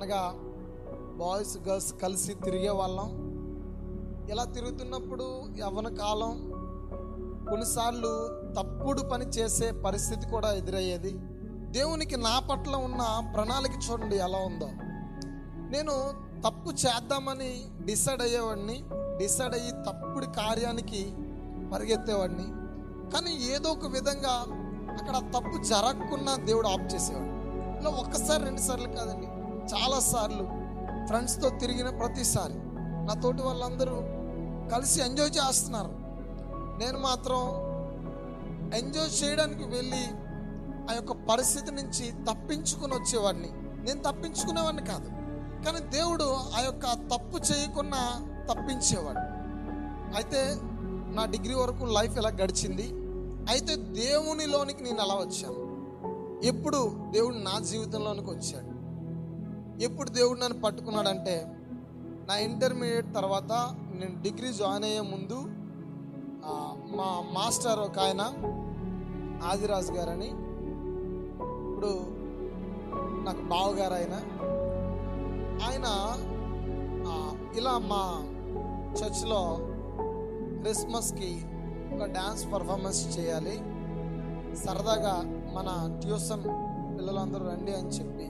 అనగా boys girls కలిసి తిరిగే వాళ్ళం ఇలా తిరుగుతున్నప్పుడు యవ్వన కాలం కొన్నిసార్లు తప్పుడు పని చేసే పరిస్థితి కూడా ఎదురయ్యేది దేవునికి నా పట్ల ఉన్న ప్రణాళిక చూడండి ఎలా ఉందో నేను తప్పు చేద్దామని డిసైడ్ అయ్యేవాడిని డిసైడ్ అయ్యి తప్పుడు కార్యానికి పరిగెత్తేవాడిని కానీ ఏదో ఒక విధంగా అక్కడ తప్పు జరగకుండా దేవుడు ఆఫ్ చేసేవాడు ఇలా ఒక్కసారి రెండు సార్లు కాదండి చాలా సార్లు ఫ్రెండ్స్తో తిరిగిన ప్రతిసారి నా తోటి వాళ్ళందరూ కలిసి ఎంజాయ్ చేస్తున్నారు నేను మాత్రం ఎంజాయ్ చేయడానికి వెళ్ళి ఆ యొక్క పరిస్థితి నుంచి తప్పించుకుని వచ్చేవాడిని నేను తప్పించుకునేవాడిని కాదు కానీ దేవుడు ఆ యొక్క తప్పు చేయకుండా తప్పించేవాడు అయితే నా డిగ్రీ వరకు లైఫ్ ఎలా గడిచింది అయితే దేవునిలోనికి నేను ఎలా వచ్చాను ఎప్పుడు దేవుడు నా జీవితంలోనికి వచ్చాడు ఎప్పుడు దేవుడు నన్ను పట్టుకున్నాడంటే నా ఇంటర్మీడియట్ తర్వాత నేను డిగ్రీ జాయిన్ అయ్యే ముందు ఆ, మా మాస్టర్ ఒక ఆయన ఆదిరాజు గారని ఇప్పుడు నాకు బావగారు ఆయన ఆయన ఆ, ఇలా మా చర్చ్లో క్రిస్మస్కి ఒక డ్యాన్స్ పర్ఫార్మెన్స్ చేయాలి సరదాగా మన ట్యూషన్ పిల్లలందరూ రండి అని చెప్పి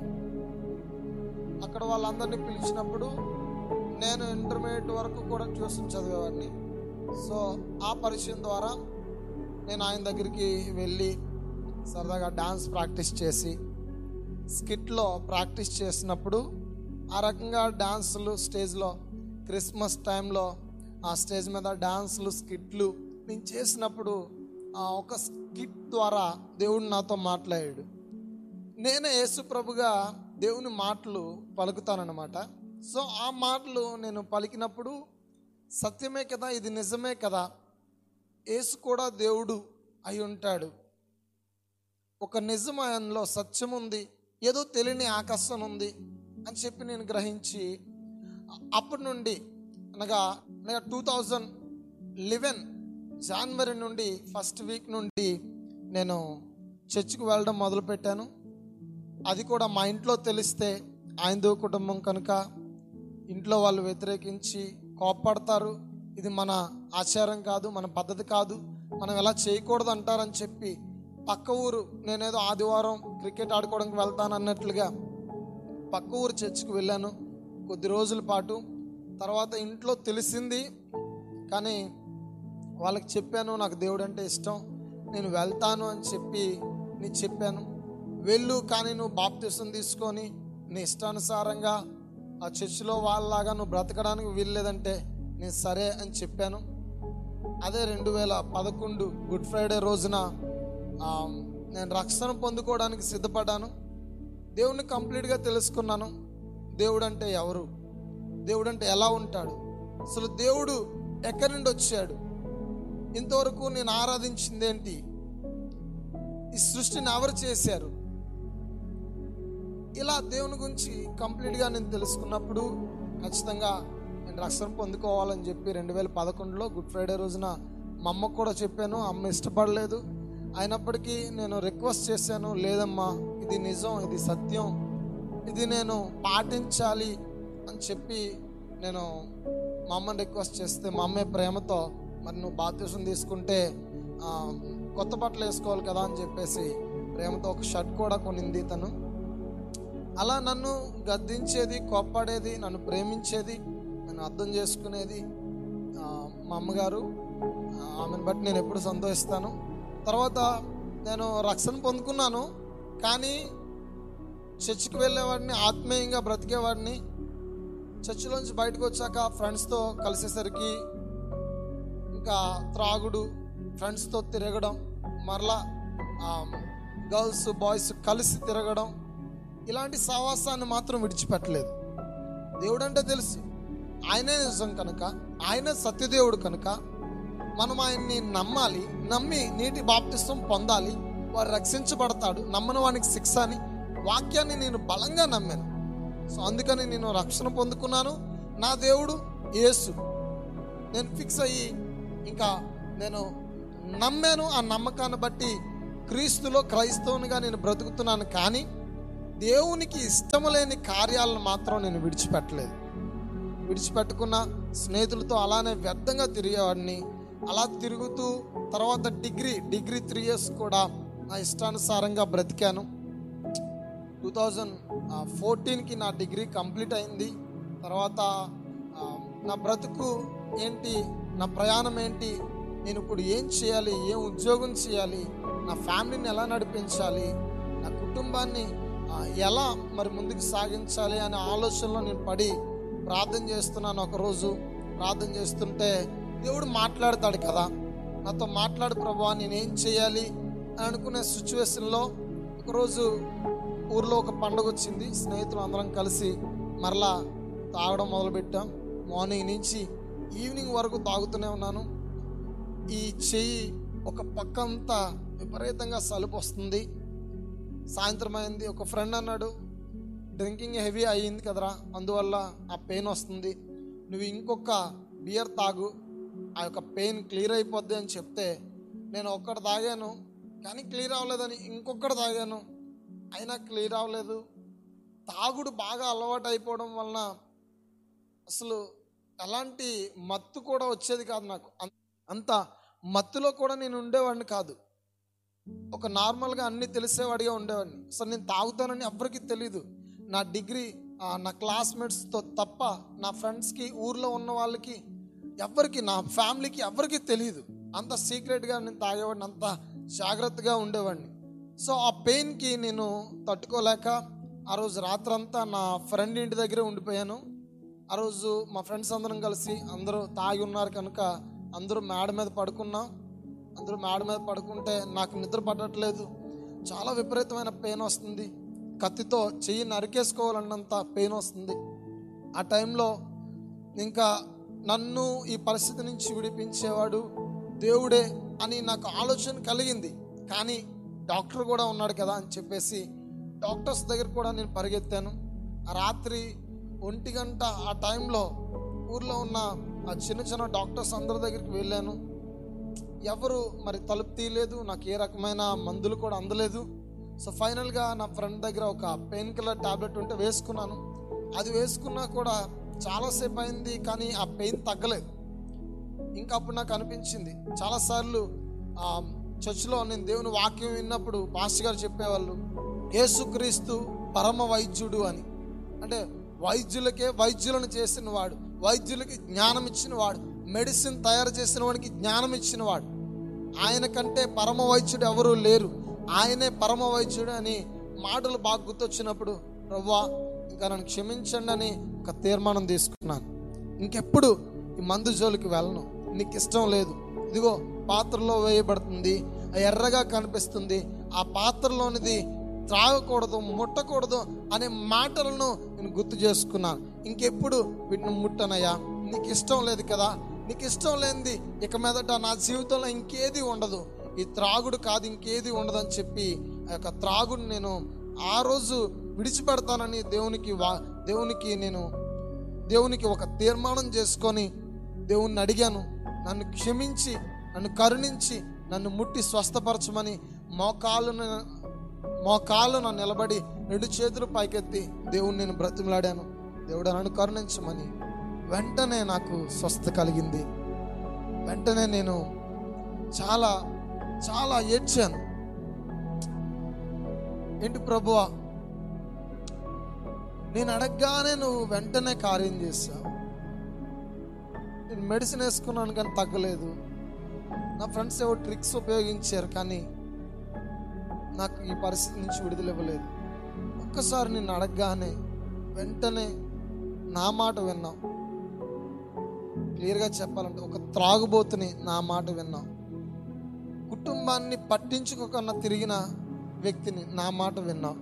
అక్కడ వాళ్ళందరినీ పిలిచినప్పుడు నేను ఇంటర్మీడియట్ వరకు కూడా ట్యూషన్ చదివేవాడిని సో ఆ పరిచయం ద్వారా నేను ఆయన దగ్గరికి వెళ్ళి సరదాగా డాన్స్ ప్రాక్టీస్ చేసి స్కిట్లో ప్రాక్టీస్ చేసినప్పుడు ఆ రకంగా డాన్సులు స్టేజ్లో క్రిస్మస్ టైంలో ఆ స్టేజ్ మీద డాన్సులు స్కిట్లు నేను చేసినప్పుడు ఆ ఒక స్కిట్ ద్వారా దేవుడు నాతో మాట్లాడాడు నేనే యేసు ప్రభుగా దేవుని మాటలు పలుకుతానన్నమాట సో ఆ మాటలు నేను పలికినప్పుడు సత్యమే కదా ఇది నిజమే కదా యేసు కూడా దేవుడు అయి ఉంటాడు ఒక నిజం ఆయనలో సత్యం ఉంది ఏదో తెలియని ఆకర్షణ ఉంది అని చెప్పి నేను గ్రహించి అప్పటి నుండి అనగా అనగా టూ థౌజండ్ లెవెన్ జనవరి నుండి ఫస్ట్ వీక్ నుండి నేను చర్చికి వెళ్ళడం మొదలుపెట్టాను అది కూడా మా ఇంట్లో తెలిస్తే ఆయనదో కుటుంబం కనుక ఇంట్లో వాళ్ళు వ్యతిరేకించి కోప్పడతారు ఇది మన ఆచారం కాదు మన పద్ధతి కాదు మనం ఎలా చేయకూడదు అంటారని చెప్పి పక్క ఊరు నేనేదో ఆదివారం క్రికెట్ ఆడుకోవడానికి వెళ్తాను అన్నట్లుగా పక్క ఊరు చర్చికి వెళ్ళాను కొద్ది రోజుల పాటు తర్వాత ఇంట్లో తెలిసింది కానీ వాళ్ళకి చెప్పాను నాకు దేవుడు అంటే ఇష్టం నేను వెళ్తాను అని చెప్పి నీకు చెప్పాను వెళ్ళు కానీ నువ్వు బాప్తిసం తీసుకొని నీ ఇష్టానుసారంగా ఆ చర్చిలో వాళ్ళలాగా నువ్వు బ్రతకడానికి వీల్లేదంటే నేను సరే అని చెప్పాను అదే రెండు వేల పదకొండు గుడ్ ఫ్రైడే రోజున ఆ, నేను రక్షణ పొందుకోవడానికి సిద్ధపడ్డాను దేవుణ్ణి కంప్లీట్గా తెలుసుకున్నాను దేవుడు అంటే ఎవరు దేవుడు అంటే ఎలా ఉంటాడు అసలు దేవుడు ఎక్కడి నుండి వచ్చాడు ఇంతవరకు నేను ఆరాధించింది ఏంటి ఈ సృష్టిని ఎవరు చేశారు ఇలా దేవుని గురించి కంప్లీట్గా నేను తెలుసుకున్నప్పుడు ఖచ్చితంగా నేను రక్షణ పొందుకోవాలని చెప్పి రెండు వేల పదకొండులో గుడ్ ఫ్రైడే రోజున మా అమ్మకు కూడా చెప్పాను అమ్మ ఇష్టపడలేదు అయినప్పటికీ నేను రిక్వెస్ట్ చేశాను లేదమ్మా ఇది నిజం ఇది సత్యం ఇది నేను పాటించాలి అని చెప్పి నేను మా అమ్మని రిక్వెస్ట్ చేస్తే మా అమ్మే ప్రేమతో మరి నువ్వు బాధ్యసం తీసుకుంటే ఆ, కొత్త బట్టలు వేసుకోవాలి కదా అని చెప్పేసి ప్రేమతో ఒక షర్ట్ కూడా కొనింది తను అలా నన్ను గద్దించేది కోప్పాడేది నన్ను ప్రేమించేది నన్ను అర్థం చేసుకునేది ఆ, మా అమ్మగారు ఆ, ఆమెను బట్టి నేను ఎప్పుడు సంతోషిస్తాను తర్వాత నేను రక్షణ పొందుకున్నాను కానీ చర్చికి వెళ్ళేవాడిని ఆత్మీయంగా బ్రతికేవాడిని చర్చిలోంచి బయటకు వచ్చాక ఫ్రెండ్స్తో కలిసేసరికి ఇంకా త్రాగుడు ఫ్రెండ్స్తో తిరగడం మరలా గర్ల్స్ బాయ్స్ కలిసి తిరగడం ఇలాంటి సావాసాన్ని మాత్రం విడిచిపెట్టలేదు దేవుడు అంటే తెలుసు ఆయనే నిజం కనుక ఆయనే సత్యదేవుడు కనుక మనం ఆయన్ని నమ్మాలి నమ్మి నీటి బాప్తిస్వం పొందాలి వారు రక్షించబడతాడు నమ్మని వానికి శిక్ష అని వాక్యాన్ని నేను బలంగా నమ్మాను సో అందుకని నేను రక్షణ పొందుకున్నాను నా దేవుడు యేసు నేను ఫిక్స్ అయ్యి ఇంకా నేను నమ్మాను ఆ నమ్మకాన్ని బట్టి క్రీస్తులో క్రైస్తవునిగా నేను బ్రతుకుతున్నాను కానీ దేవునికి ఇష్టం లేని కార్యాలను మాత్రం నేను విడిచిపెట్టలేదు విడిచిపెట్టుకున్న స్నేహితులతో అలానే వ్యర్థంగా తిరిగేవాడిని అలా తిరుగుతూ తర్వాత డిగ్రీ డిగ్రీ త్రీ ఇయర్స్ కూడా నా ఇష్టానుసారంగా బ్రతికాను టూ థౌజండ్ ఫోర్టీన్కి నా డిగ్రీ కంప్లీట్ అయింది తర్వాత ఆ, నా బ్రతుకు ఏంటి నా ప్రయాణం ఏంటి నేను ఇప్పుడు ఏం చేయాలి ఏం ఉద్యోగం చేయాలి నా ఫ్యామిలీని ఎలా నడిపించాలి నా కుటుంబాన్ని ఆ, ఎలా మరి ముందుకు సాగించాలి అనే ఆలోచనలో నేను పడి ప్రార్థన చేస్తున్నాను ఒకరోజు ప్రార్థన చేస్తుంటే దేవుడు మాట్లాడతాడు కదా నాతో మాట్లాడు ప్రభా నేనేం చేయాలి అని అనుకునే సిచ్యువేషన్లో ఒకరోజు ఊర్లో ఒక పండుగ వచ్చింది స్నేహితులు అందరం కలిసి మరలా తాగడం మొదలుపెట్టాం మార్నింగ్ నుంచి ఈవినింగ్ వరకు తాగుతూనే ఉన్నాను ఈ చెయ్యి ఒక పక్కంతా విపరీతంగా సలుపు వస్తుంది సాయంత్రం అయింది ఒక ఫ్రెండ్ అన్నాడు డ్రింకింగ్ హెవీ అయ్యింది కదరా అందువల్ల ఆ పెయిన్ వస్తుంది నువ్వు ఇంకొక బియర్ తాగు ఆ యొక్క పెయిన్ క్లియర్ అయిపోద్ది అని చెప్తే నేను ఒక్కటి తాగాను కానీ క్లియర్ అవ్వలేదని ఇంకొకటి తాగాను అయినా క్లియర్ అవ్వలేదు తాగుడు బాగా అలవాటు అయిపోవడం వలన అసలు ఎలాంటి మత్తు కూడా వచ్చేది కాదు నాకు అం- అంత మత్తులో కూడా నేను ఉండేవాడిని కాదు ఒక నార్మల్గా అన్ని తెలిసేవాడిగా ఉండేవాడిని అసలు నేను తాగుతానని ఎవ్వరికి తెలియదు నా డిగ్రీ ఆ, నా క్లాస్మేట్స్తో తప్ప నా ఫ్రెండ్స్కి ఊర్లో ఉన్న వాళ్ళకి ఎవ్వరికి నా ఫ్యామిలీకి ఎవ్వరికి తెలియదు అంత సీక్రెట్గా నేను తాగేవాడిని అంత జాగ్రత్తగా ఉండేవాడిని సో ఆ పెయిన్కి నేను తట్టుకోలేక ఆ రోజు రాత్రంతా నా ఫ్రెండ్ ఇంటి దగ్గరే ఉండిపోయాను ఆ రోజు మా ఫ్రెండ్స్ అందరం కలిసి అందరూ తాగి ఉన్నారు కనుక అందరూ మేడ మీద పడుకున్నాం అందరూ మేడ మీద పడుకుంటే నాకు నిద్ర పడట్లేదు చాలా విపరీతమైన పెయిన్ వస్తుంది కత్తితో చెయ్యి నరికేసుకోవాలన్నంత పెయిన్ వస్తుంది ఆ టైంలో ఇంకా నన్ను ఈ పరిస్థితి నుంచి విడిపించేవాడు దేవుడే అని నాకు ఆలోచన కలిగింది కానీ డాక్టర్ కూడా ఉన్నాడు కదా అని చెప్పేసి డాక్టర్స్ దగ్గర కూడా నేను పరిగెత్తాను ఆ రాత్రి ఒంటి గంట ఆ టైంలో ఊర్లో ఉన్న ఆ చిన్న చిన్న డాక్టర్స్ అందరి దగ్గరికి వెళ్ళాను ఎవరు మరి తలుపు తీయలేదు నాకు ఏ రకమైన మందులు కూడా అందలేదు సో ఫైనల్గా నా ఫ్రెండ్ దగ్గర ఒక పెయిన్ కిల్లర్ టాబ్లెట్ ఉంటే వేసుకున్నాను అది వేసుకున్నా కూడా చాలాసేపు అయింది కానీ ఆ పెయిన్ తగ్గలేదు ఇంకా అప్పుడు నాకు అనిపించింది చాలాసార్లు ఆ, చర్చిలో నేను దేవుని వాక్యం విన్నప్పుడు పాస్టర్ గారు చెప్పేవాళ్ళు యేసుక్రీస్తు పరమ వైద్యుడు అని అంటే వైద్యులకే వైద్యులను చేసిన వాడు వైద్యులకి జ్ఞానం ఇచ్చిన వాడు మెడిసిన్ తయారు చేసిన వాడికి జ్ఞానం ఇచ్చిన వాడు ఆయన కంటే పరమ వైద్యుడు ఎవరూ లేరు ఆయనే పరమ వైద్యుడు అని మాటలు బాగా గుర్తొచ్చినప్పుడు ప్రవ్వా ఇంకా నన్ను క్షమించండి అని ఒక తీర్మానం తీసుకున్నాను ఇంకెప్పుడు ఈ మందు జోలికి వెళ్ళను నీకు ఇష్టం లేదు ఇదిగో పాత్రలో వేయబడుతుంది ఆ ఎర్రగా కనిపిస్తుంది ఆ పాత్రలోనిది త్రాగకూడదు ముట్టకూడదు అనే మాటలను నేను గుర్తు చేసుకున్నాను ఇంకెప్పుడు వీటిని ముట్టనయ్యా నీకు ఇష్టం లేదు కదా నీకు ఇష్టం లేనిది ఇక మీదట నా జీవితంలో ఇంకేది ఉండదు ఈ త్రాగుడు కాదు ఇంకేది ఉండదు అని చెప్పి ఆ యొక్క త్రాగుడు నేను ఆ రోజు విడిచిపెడతానని దేవునికి వా దేవునికి నేను దేవునికి ఒక తీర్మానం చేసుకొని దేవుణ్ణి అడిగాను నన్ను క్షమించి నన్ను కరుణించి నన్ను ముట్టి స్వస్థపరచమని మోకాళ్ళను మోకాళ్ళను నిలబడి రెండు చేతులు పైకెత్తి దేవుణ్ణి నేను బ్రతిమలాడాను దేవుడు నన్ను కరుణించమని వెంటనే నాకు స్వస్థ కలిగింది వెంటనే నేను చాలా చాలా ఏడ్చాను ఏంటి ప్రభువా నేను అడగగానే నువ్వు వెంటనే కార్యం చేశావు నేను మెడిసిన్ వేసుకున్నాను కానీ తగ్గలేదు నా ఫ్రెండ్స్ ఏవో ట్రిక్స్ ఉపయోగించారు కానీ నాకు ఈ పరిస్థితి నుంచి విడుదల ఇవ్వలేదు ఒక్కసారి నిన్ను అడగగానే వెంటనే నా మాట విన్నావు క్లియర్గా చెప్పాలంటే ఒక త్రాగుబోతుని నా మాట విన్నావు కుటుంబాన్ని పట్టించుకోకుండా తిరిగిన వ్యక్తిని నా మాట విన్నావు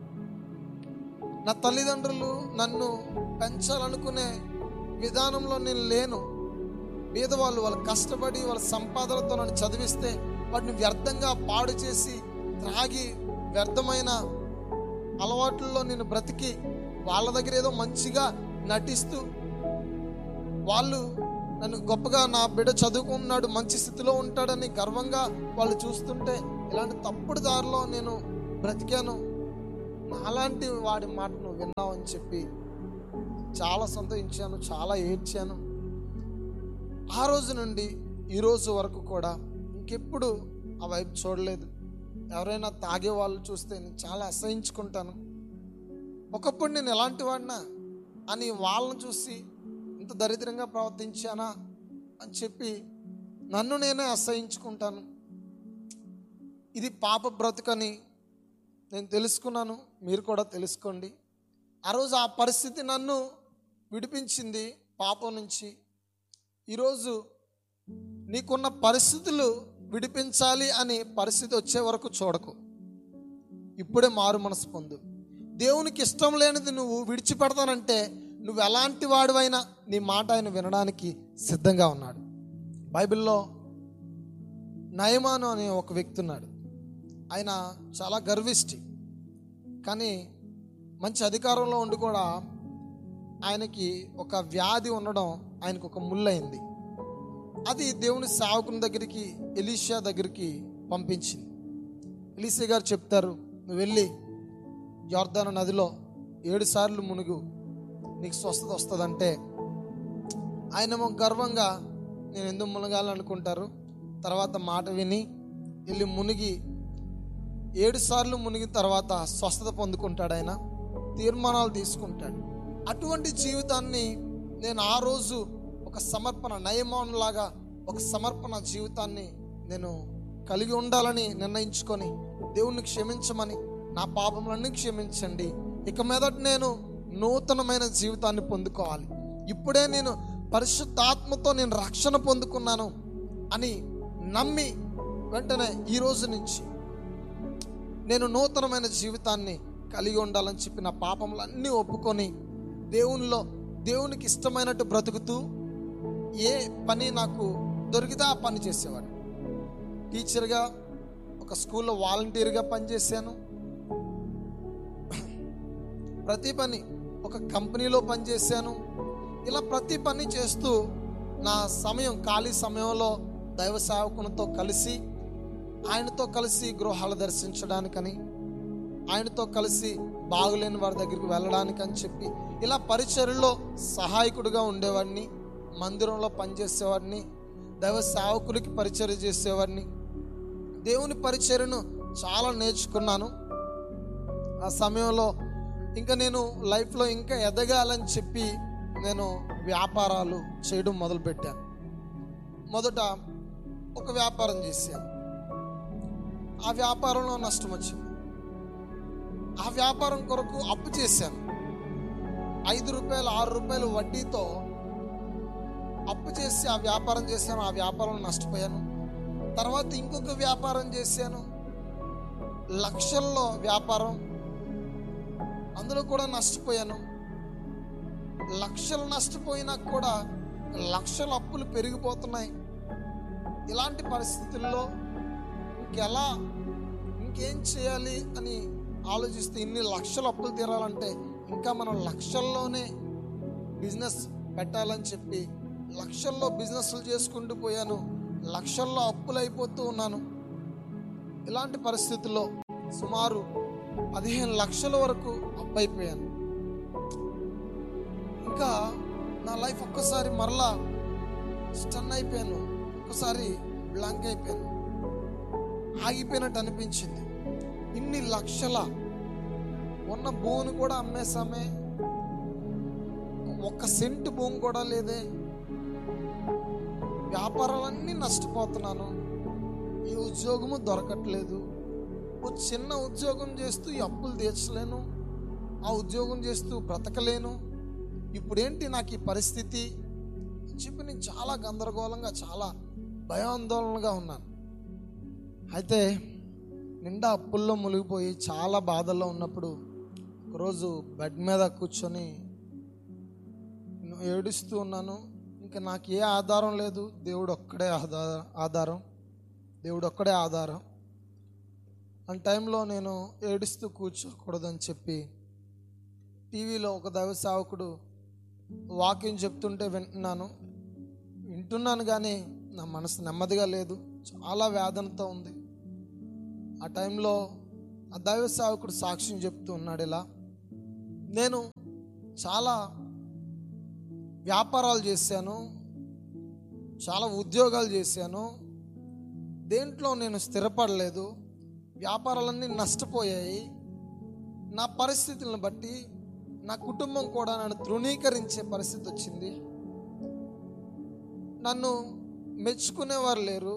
నా తల్లిదండ్రులు నన్ను పెంచాలనుకునే విధానంలో నేను లేను పేదవాళ్ళు వాళ్ళు కష్టపడి వాళ్ళ సంపాదనతో నన్ను చదివిస్తే వాటిని వ్యర్థంగా పాడు చేసి త్రాగి వ్యర్థమైన అలవాట్లలో నేను బ్రతికి వాళ్ళ దగ్గర ఏదో మంచిగా నటిస్తూ వాళ్ళు నన్ను గొప్పగా నా బిడ్డ చదువుకున్నాడు మంచి స్థితిలో ఉంటాడని గర్వంగా వాళ్ళు చూస్తుంటే ఇలాంటి తప్పుడు దారిలో నేను బ్రతికాను నాలాంటి వాడి మాట నువ్వు విన్నావు అని చెప్పి చాలా సంతోషించాను చాలా ఏడ్చాను ఆ రోజు నుండి ఈ రోజు వరకు కూడా ఇంకెప్పుడు ఆ వైపు చూడలేదు ఎవరైనా తాగే వాళ్ళు చూస్తే నేను చాలా అసహించుకుంటాను ఒకప్పుడు నేను ఎలాంటి వాడినా అని వాళ్ళని చూసి ఇంత దరిద్రంగా ప్రవర్తించానా అని చెప్పి నన్ను నేనే అసహించుకుంటాను ఇది పాప బ్రతుకని నేను తెలుసుకున్నాను మీరు కూడా తెలుసుకోండి ఆ రోజు ఆ పరిస్థితి నన్ను విడిపించింది పాపం నుంచి ఈరోజు నీకున్న పరిస్థితులు విడిపించాలి అని పరిస్థితి వచ్చే వరకు చూడకు ఇప్పుడే మారు మనసు పొందు దేవునికి ఇష్టం లేనిది నువ్వు విడిచిపెడతానంటే నువ్వు ఎలాంటి వాడివైనా నీ మాట ఆయన వినడానికి సిద్ధంగా ఉన్నాడు బైబిల్లో నయమాను అనే ఒక వ్యక్తి ఉన్నాడు ఆయన చాలా గర్విష్టి కానీ మంచి అధికారంలో ఉండి కూడా ఆయనకి ఒక వ్యాధి ఉండడం ఆయనకు ఒక ముళ్ళయింది అది దేవుని సేవకుని దగ్గరికి ఎలీషా దగ్గరికి పంపించింది ఎలీసా గారు చెప్తారు నువ్వు వెళ్ళి జోర్దాన నదిలో ఏడు సార్లు మునుగు నీకు స్వస్థత వస్తుందంటే ఆయనేమో గర్వంగా నేను ఎందుకు మునగాలనుకుంటారు తర్వాత మాట విని వెళ్ళి మునిగి ఏడు సార్లు మునిగిన తర్వాత స్వస్థత పొందుకుంటాడు ఆయన తీర్మానాలు తీసుకుంటాడు అటువంటి జీవితాన్ని నేను ఆ రోజు ఒక సమర్పణ నయమానులాగా ఒక సమర్పణ జీవితాన్ని నేను కలిగి ఉండాలని నిర్ణయించుకొని దేవుణ్ణి క్షమించమని నా పాపములన్నీ క్షమించండి ఇక మీదట నేను నూతనమైన జీవితాన్ని పొందుకోవాలి ఇప్పుడే నేను పరిశుద్ధాత్మతో నేను రక్షణ పొందుకున్నాను అని నమ్మి వెంటనే ఈ రోజు నుంచి నేను నూతనమైన జీవితాన్ని కలిగి ఉండాలని చెప్పి నా పాపములన్నీ ఒప్పుకొని దేవునిలో దేవునికి ఇష్టమైనట్టు బ్రతుకుతూ ఏ పని నాకు దొరికితే ఆ పని చేసేవాడు టీచర్గా ఒక స్కూల్లో వాలంటీర్గా పనిచేశాను ప్రతి పని ఒక కంపెనీలో పనిచేశాను ఇలా ప్రతి పని చేస్తూ నా సమయం ఖాళీ సమయంలో దైవ సేవకునితో కలిసి ఆయనతో కలిసి గృహాలు దర్శించడానికని ఆయనతో కలిసి బాగులేని వారి దగ్గరికి వెళ్ళడానికని చెప్పి ఇలా పరిచర్లో సహాయకుడిగా ఉండేవాడిని మందిరంలో పనిచేసేవాడిని దైవ సేవకులకి పరిచర్య చేసేవాడిని దేవుని పరిచర్యను చాలా నేర్చుకున్నాను ఆ సమయంలో ఇంకా నేను లైఫ్లో ఇంకా ఎదగాలని చెప్పి నేను వ్యాపారాలు చేయడం మొదలుపెట్టాను మొదట ఒక వ్యాపారం చేశాను ఆ వ్యాపారంలో నష్టం వచ్చింది ఆ వ్యాపారం కొరకు అప్పు చేశాను ఐదు రూపాయలు ఆరు రూపాయలు వడ్డీతో అప్పు చేసి ఆ వ్యాపారం చేశాను ఆ వ్యాపారంలో నష్టపోయాను తర్వాత ఇంకొక వ్యాపారం చేశాను లక్షల్లో వ్యాపారం అందులో కూడా నష్టపోయాను లక్షలు నష్టపోయినా కూడా లక్షల అప్పులు పెరిగిపోతున్నాయి ఇలాంటి పరిస్థితుల్లో ఇంకెలా ఇంకేం చేయాలి అని ఆలోచిస్తే ఇన్ని లక్షల అప్పులు తీరాలంటే ఇంకా మనం లక్షల్లోనే బిజినెస్ పెట్టాలని చెప్పి లక్షల్లో బిజినెస్లు చేసుకుంటూ పోయాను లక్షల్లో అప్పులు అయిపోతూ ఉన్నాను ఇలాంటి పరిస్థితుల్లో సుమారు పదిహేను లక్షల వరకు అప్పు అయిపోయాను ఇంకా నా లైఫ్ ఒక్కసారి మరలా స్టన్ అయిపోయాను ఒక్కసారి బ్లాంక్ అయిపోయాను ఆగిపోయినట్టు అనిపించింది ఇన్ని లక్షల ఉన్న భూమిని కూడా అమ్మేసామే ఒక్క సెంటు భూమి కూడా లేదే వ్యాపారాలన్నీ నష్టపోతున్నాను ఈ ఉద్యోగము దొరకట్లేదు ఓ చిన్న ఉద్యోగం చేస్తూ ఈ అప్పులు తీర్చలేను ఆ ఉద్యోగం చేస్తూ బ్రతకలేను ఇప్పుడేంటి నాకు ఈ పరిస్థితి అని చెప్పి నేను చాలా గందరగోళంగా చాలా భయాందోళనగా ఉన్నాను అయితే నిండా అప్పుల్లో మునిగిపోయి చాలా బాధల్లో ఉన్నప్పుడు ఒకరోజు బెడ్ మీద కూర్చొని నేను ఏడుస్తూ ఉన్నాను ఇంకా నాకు ఏ ఆధారం లేదు దేవుడు ఒక్కడే ఆధార ఆధారం దేవుడు ఒక్కడే ఆధారం ఆ టైంలో నేను ఏడుస్తూ కూర్చోకూడదని చెప్పి టీవీలో ఒక దైవ సేవకుడు వాక్యం చెప్తుంటే వింటున్నాను వింటున్నాను కానీ నా మనసు నెమ్మదిగా లేదు చాలా వేదనతో ఉంది ఆ టైంలో ఆ దైవ సేవకుడు సాక్ష్యం చెప్తూ ఉన్నాడు ఇలా నేను చాలా వ్యాపారాలు చేశాను చాలా ఉద్యోగాలు చేశాను దేంట్లో నేను స్థిరపడలేదు వ్యాపారాలన్నీ నష్టపోయాయి నా పరిస్థితులను బట్టి నా కుటుంబం కూడా నన్ను తృణీకరించే పరిస్థితి వచ్చింది నన్ను మెచ్చుకునేవారు లేరు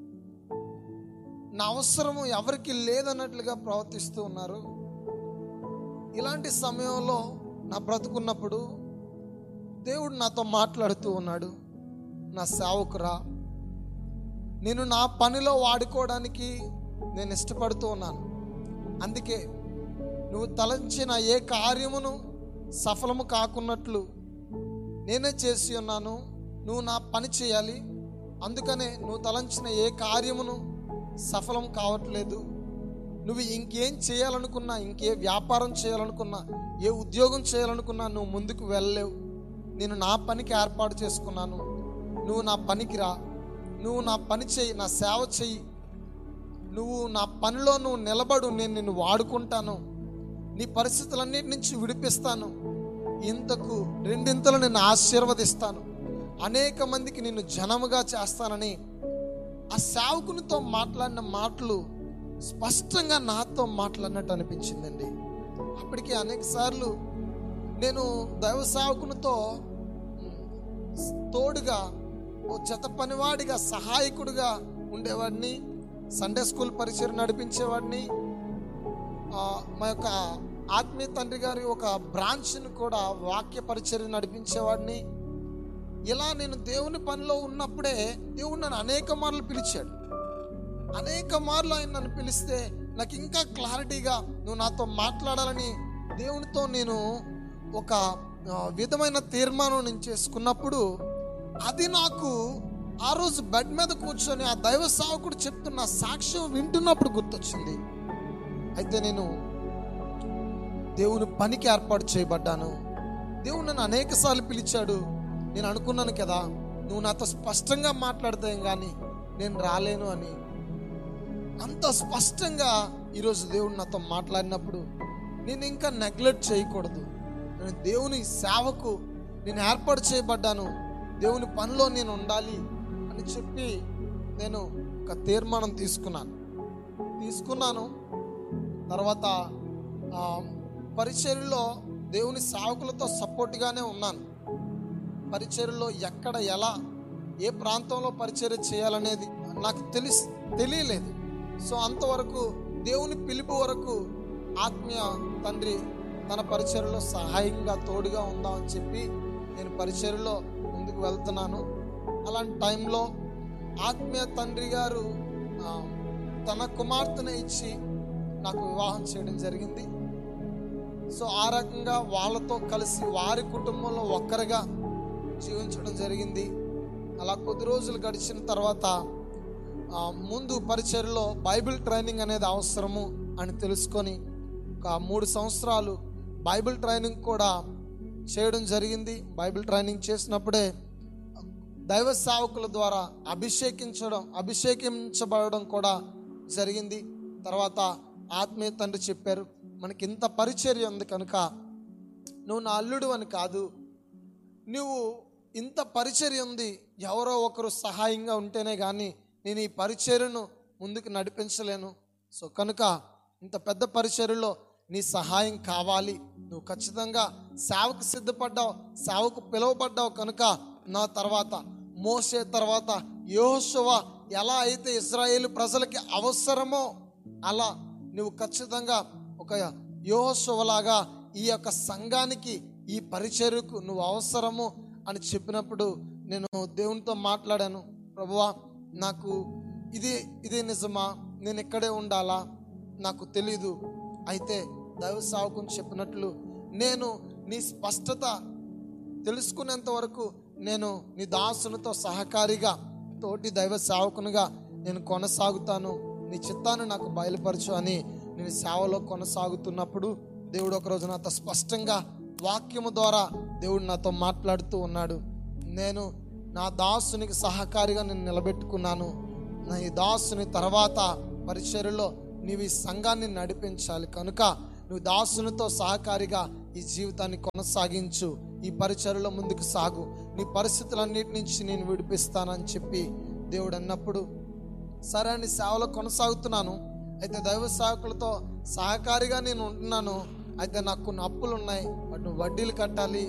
నా అవసరము ఎవరికి లేదన్నట్లుగా ప్రవర్తిస్తూ ఉన్నారు ఇలాంటి సమయంలో నా బ్రతుకున్నప్పుడు దేవుడు నాతో మాట్లాడుతూ ఉన్నాడు నా సేవకురా నేను నా పనిలో వాడుకోవడానికి నేను ఇష్టపడుతూ ఉన్నాను అందుకే నువ్వు తలంచిన ఏ కార్యమును సఫలము కాకున్నట్లు నేనే చేసి ఉన్నాను నువ్వు నా పని చేయాలి అందుకనే నువ్వు తలంచిన ఏ కార్యమును సఫలం కావట్లేదు నువ్వు ఇంకేం చేయాలనుకున్నా ఇంకే వ్యాపారం చేయాలనుకున్నా ఏ ఉద్యోగం చేయాలనుకున్నా నువ్వు ముందుకు వెళ్ళలేవు నేను నా పనికి ఏర్పాటు చేసుకున్నాను నువ్వు నా పనికి రా నువ్వు నా పని చెయ్యి నా సేవ చెయ్యి నువ్వు నా పనిలో నువ్వు నిలబడు నేను నిన్ను వాడుకుంటాను నీ పరిస్థితులన్నిటి నుంచి విడిపిస్తాను ఇంతకు రెండింతలు నిన్ను ఆశీర్వదిస్తాను అనేక మందికి నిన్ను జనముగా చేస్తానని ఆ సేవకునితో మాట్లాడిన మాటలు స్పష్టంగా నాతో మాట్లాడినట్టు అనిపించిందండి అప్పటికి అనేక సార్లు నేను దైవ సేవకునితో తోడుగా ఓ జత పనివాడిగా సహాయకుడిగా ఉండేవాడిని సండే స్కూల్ పరిచయం నడిపించేవాడిని ఆ, మా యొక్క ఆత్మీయ తండ్రి గారి ఒక బ్రాంచ్ని కూడా వాక్య పరిచర్య నడిపించేవాడిని ఇలా నేను దేవుని పనిలో ఉన్నప్పుడే దేవుడు నన్ను అనేక మార్లు పిలిచాడు అనేక మార్లు ఆయన నన్ను పిలిస్తే నాకు ఇంకా క్లారిటీగా నువ్వు నాతో మాట్లాడాలని దేవునితో నేను ఒక ఆ, విధమైన తీర్మానం నేను చేసుకున్నప్పుడు అది నాకు ఆ రోజు బెడ్ మీద కూర్చొని ఆ దైవ సావకుడు చెప్తున్న సాక్ష్యం వింటున్నప్పుడు గుర్తొచ్చింది అయితే నేను దేవుని పనికి ఏర్పాటు చేయబడ్డాను దేవుడు నన్ను అనేక సార్లు పిలిచాడు నేను అనుకున్నాను కదా నువ్వు నాతో స్పష్టంగా మాట్లాడతాం కానీ నేను రాలేను అని అంత స్పష్టంగా ఈరోజు దేవుడు నాతో మాట్లాడినప్పుడు నేను ఇంకా నెగ్లెక్ట్ చేయకూడదు నేను దేవుని సేవకు నేను ఏర్పాటు చేయబడ్డాను దేవుని పనిలో నేను ఉండాలి అని చెప్పి నేను ఒక తీర్మానం తీసుకున్నాను తీసుకున్నాను తర్వాత ఆ, పరిచర్యలో దేవుని సేవకులతో సపోర్ట్గానే ఉన్నాను పరిచర్యలో ఎక్కడ ఎలా ఏ ప్రాంతంలో పరిచర్య చేయాలనేది నాకు తెలిసి తెలియలేదు సో అంతవరకు దేవుని పిలుపు వరకు ఆత్మీయ తండ్రి తన పరిచర్యలో సహాయంగా తోడుగా ఉందామని చెప్పి నేను పరిచర్యలో ముందుకు వెళ్తున్నాను అలాంటి టైంలో ఆత్మీయ తండ్రి గారు ఆ, తన కుమార్తెను ఇచ్చి నాకు వివాహం చేయడం జరిగింది సో ఆ రకంగా వాళ్ళతో కలిసి వారి కుటుంబంలో ఒక్కరిగా జీవించడం జరిగింది అలా కొద్ది రోజులు గడిచిన తర్వాత ఆ, ముందు పరిచయలో బైబిల్ ట్రైనింగ్ అనేది అవసరము అని తెలుసుకొని ఒక మూడు సంవత్సరాలు బైబిల్ ట్రైనింగ్ కూడా చేయడం జరిగింది బైబిల్ ట్రైనింగ్ చేసినప్పుడే దైవ సేవకుల ద్వారా అభిషేకించడం అభిషేకించబడడం కూడా జరిగింది తర్వాత ఆత్మీయ తండ్రి చెప్పారు మనకి ఇంత పరిచర్య ఉంది కనుక నువ్వు నా అల్లుడు అని కాదు నువ్వు ఇంత పరిచర్య ఉంది ఎవరో ఒకరు సహాయంగా ఉంటేనే కానీ నేను ఈ పరిచర్యను ముందుకు నడిపించలేను సో కనుక ఇంత పెద్ద పరిచర్యలో నీ సహాయం కావాలి నువ్వు ఖచ్చితంగా సేవకు సిద్ధపడ్డావు సేవకు పిలువబడ్డావు కనుక నా తర్వాత మోసే తర్వాత యోహోషువ ఎలా అయితే ఇజ్రాయేలు ప్రజలకి అవసరమో అలా నువ్వు ఖచ్చితంగా ఒక యోహోషువలాగా ఈ యొక్క సంఘానికి ఈ పరిచర్యకు నువ్వు అవసరము అని చెప్పినప్పుడు నేను దేవునితో మాట్లాడాను ప్రభువా నాకు ఇది ఇదే నిజమా నేను ఇక్కడే ఉండాలా నాకు తెలీదు అయితే దైవ సావుకుని చెప్పినట్లు నేను నీ స్పష్టత తెలుసుకునేంత వరకు నేను నీ దాసునితో సహకారిగా తోటి దైవ సేవకునిగా నేను కొనసాగుతాను నీ చిత్తాన్ని నాకు బయలుపరచు అని నేను సేవలో కొనసాగుతున్నప్పుడు దేవుడు ఒకరోజు నాతో స్పష్టంగా వాక్యము ద్వారా దేవుడు నాతో మాట్లాడుతూ ఉన్నాడు నేను నా దాసునికి సహకారిగా నేను నిలబెట్టుకున్నాను నా ఈ దాసుని తర్వాత పరిచర్యలో నీవు ఈ సంఘాన్ని నడిపించాలి కనుక నువ్వు దాసునితో సహకారిగా ఈ జీవితాన్ని కొనసాగించు ఈ పరిచయలో ముందుకు సాగు నీ పరిస్థితులన్నిటి నుంచి నేను విడిపిస్తానని చెప్పి దేవుడు అన్నప్పుడు సరే అని సేవలో కొనసాగుతున్నాను అయితే దైవ సేవకులతో సహకారిగా నేను ఉంటున్నాను అయితే నాకు కొన్ని అప్పులు ఉన్నాయి వాటిని వడ్డీలు కట్టాలి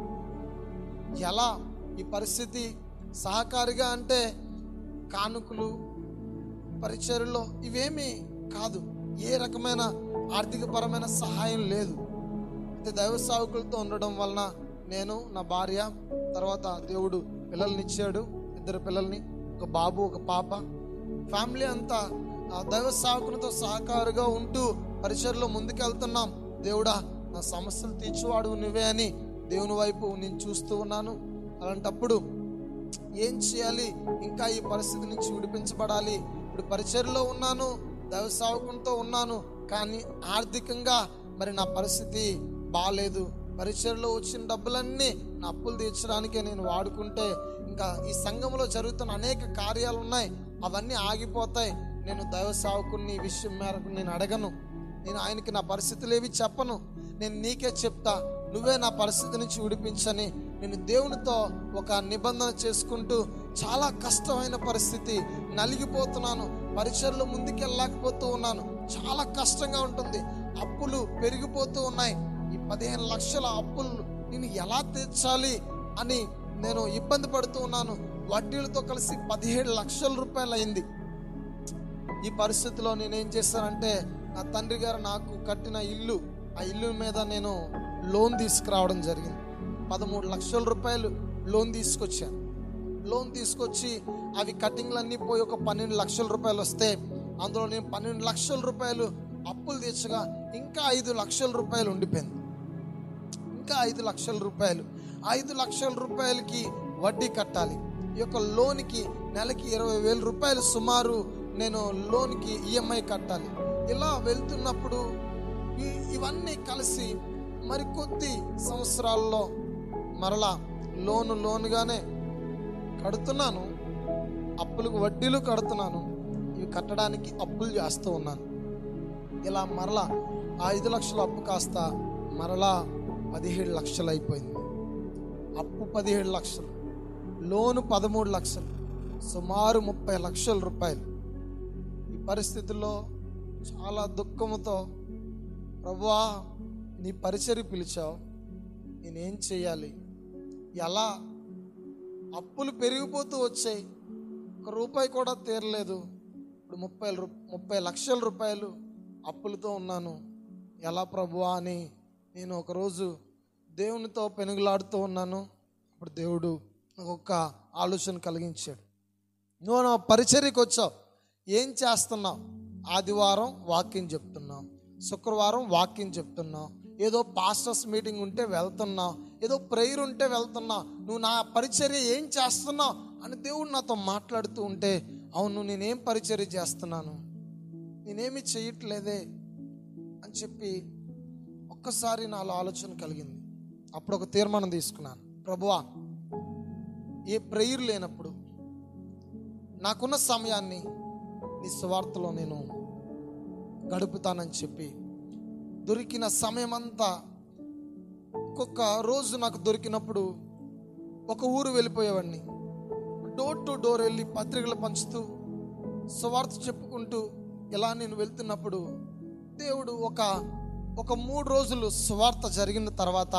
ఎలా ఈ పరిస్థితి సహకారిగా అంటే కానుకలు పరిచర్లో ఇవేమీ కాదు ఏ రకమైన ఆర్థికపరమైన సహాయం లేదు అయితే దైవ సేవకులతో ఉండడం వలన నేను నా భార్య తర్వాత దేవుడు పిల్లల్ని ఇచ్చాడు ఇద్దరు పిల్లల్ని ఒక బాబు ఒక పాప ఫ్యామిలీ అంతా ఆ దైవ సేవకునితో సహకారుగా ఉంటూ పరిచయలో ముందుకెళ్తున్నాం దేవుడా నా సమస్యలు తీర్చువాడు నువ్వే అని దేవుని వైపు నేను చూస్తూ ఉన్నాను అలాంటప్పుడు ఏం చేయాలి ఇంకా ఈ పరిస్థితి నుంచి విడిపించబడాలి ఇప్పుడు పరిచయలో ఉన్నాను దైవ సేవకునితో ఉన్నాను కానీ ఆర్థికంగా మరి నా పరిస్థితి బాగాలేదు పరిచయలో వచ్చిన డబ్బులన్నీ నా అప్పులు తీర్చడానికే నేను వాడుకుంటే ఇంకా ఈ సంఘంలో జరుగుతున్న అనేక కార్యాలు ఉన్నాయి అవన్నీ ఆగిపోతాయి నేను దైవ సేవకుని ఈ విషయం మేరకు నేను అడగను నేను ఆయనకి నా పరిస్థితులు ఏవి చెప్పను నేను నీకే చెప్తా నువ్వే నా పరిస్థితి నుంచి విడిపించని నేను దేవునితో ఒక నిబంధన చేసుకుంటూ చాలా కష్టమైన పరిస్థితి నలిగిపోతున్నాను పరిచయలో ముందుకెళ్ళలేకపోతూ ఉన్నాను చాలా కష్టంగా ఉంటుంది అప్పులు పెరిగిపోతూ ఉన్నాయి ఈ పదిహేను లక్షల అప్పులు నేను ఎలా తీర్చాలి అని నేను ఇబ్బంది పడుతూ ఉన్నాను వడ్డీలతో కలిసి పదిహేడు లక్షల రూపాయలు అయింది ఈ పరిస్థితిలో నేనేం చేశానంటే నా తండ్రి గారు నాకు కట్టిన ఇల్లు ఆ ఇల్లు మీద నేను లోన్ తీసుకురావడం జరిగింది పదమూడు లక్షల రూపాయలు లోన్ తీసుకొచ్చాను లోన్ తీసుకొచ్చి అవి కటింగ్లన్నీ పోయి ఒక పన్నెండు లక్షల రూపాయలు వస్తే అందులో నేను పన్నెండు లక్షల రూపాయలు అప్పులు తీర్చగా ఇంకా ఐదు లక్షల రూపాయలు ఉండిపోయింది ఇంకా ఐదు లక్షల రూపాయలు ఐదు లక్షల రూపాయలకి వడ్డీ కట్టాలి ఈ యొక్క లోన్కి నెలకి ఇరవై వేల రూపాయలు సుమారు నేను లోన్కి ఈఎంఐ కట్టాలి ఇలా వెళ్తున్నప్పుడు ఈ- ఇవన్నీ కలిసి మరి కొద్ది సంవత్సరాల్లో మరలా లోను లోనుగానే కడుతున్నాను అప్పులకు వడ్డీలు కడుతున్నాను ఇవి కట్టడానికి అప్పులు చేస్తూ ఉన్నాను ఇలా మరలా ఆ ఐదు లక్షల అప్పు కాస్త మరలా పదిహేడు లక్షలు అయిపోయింది అప్పు పదిహేడు లక్షలు లోను పదమూడు లక్షలు సుమారు ముప్పై లక్షల రూపాయలు ఈ పరిస్థితుల్లో చాలా దుఃఖముతో ప్రభువా నీ పరిచర్య పిలిచావు నేనేం చేయాలి ఎలా అప్పులు పెరిగిపోతూ వచ్చాయి ఒక రూపాయి కూడా తీరలేదు ఇప్పుడు ముప్పై రూ ముప్పై లక్షల రూపాయలు అప్పులతో ఉన్నాను ఎలా ప్రభువా అని నేను ఒకరోజు దేవునితో పెనుగులాడుతూ ఉన్నాను అప్పుడు దేవుడు నాకు ఒక ఆలోచన కలిగించాడు నువ్వు నా పరిచర్యకు వచ్చావు ఏం చేస్తున్నావు ఆదివారం వాక్యం చెప్తున్నావు శుక్రవారం వాక్యం చెప్తున్నావు ఏదో పాస్టర్స్ మీటింగ్ ఉంటే వెళ్తున్నావు ఏదో ప్రేయర్ ఉంటే వెళ్తున్నావు నువ్వు నా పరిచర్య ఏం చేస్తున్నావు అని దేవుడు నాతో మాట్లాడుతూ ఉంటే అవును నేనేం పరిచర్య చేస్తున్నాను నేనేమి చేయట్లేదే అని చెప్పి ఒక్కసారి నాలో ఆలోచన కలిగింది అప్పుడు ఒక తీర్మానం తీసుకున్నాను ప్రభువా ఏ ప్రేయర్ లేనప్పుడు నాకున్న సమయాన్ని నీ సువార్తలో నేను గడుపుతానని చెప్పి దొరికిన సమయం అంతా ఒక్కొక్క రోజు నాకు దొరికినప్పుడు ఒక ఊరు వెళ్ళిపోయేవాడిని డోర్ టు డోర్ వెళ్ళి పత్రికలు పంచుతూ సువార్త చెప్పుకుంటూ ఇలా నేను వెళ్తున్నప్పుడు దేవుడు ఒక ఒక మూడు రోజులు సువార్త జరిగిన తర్వాత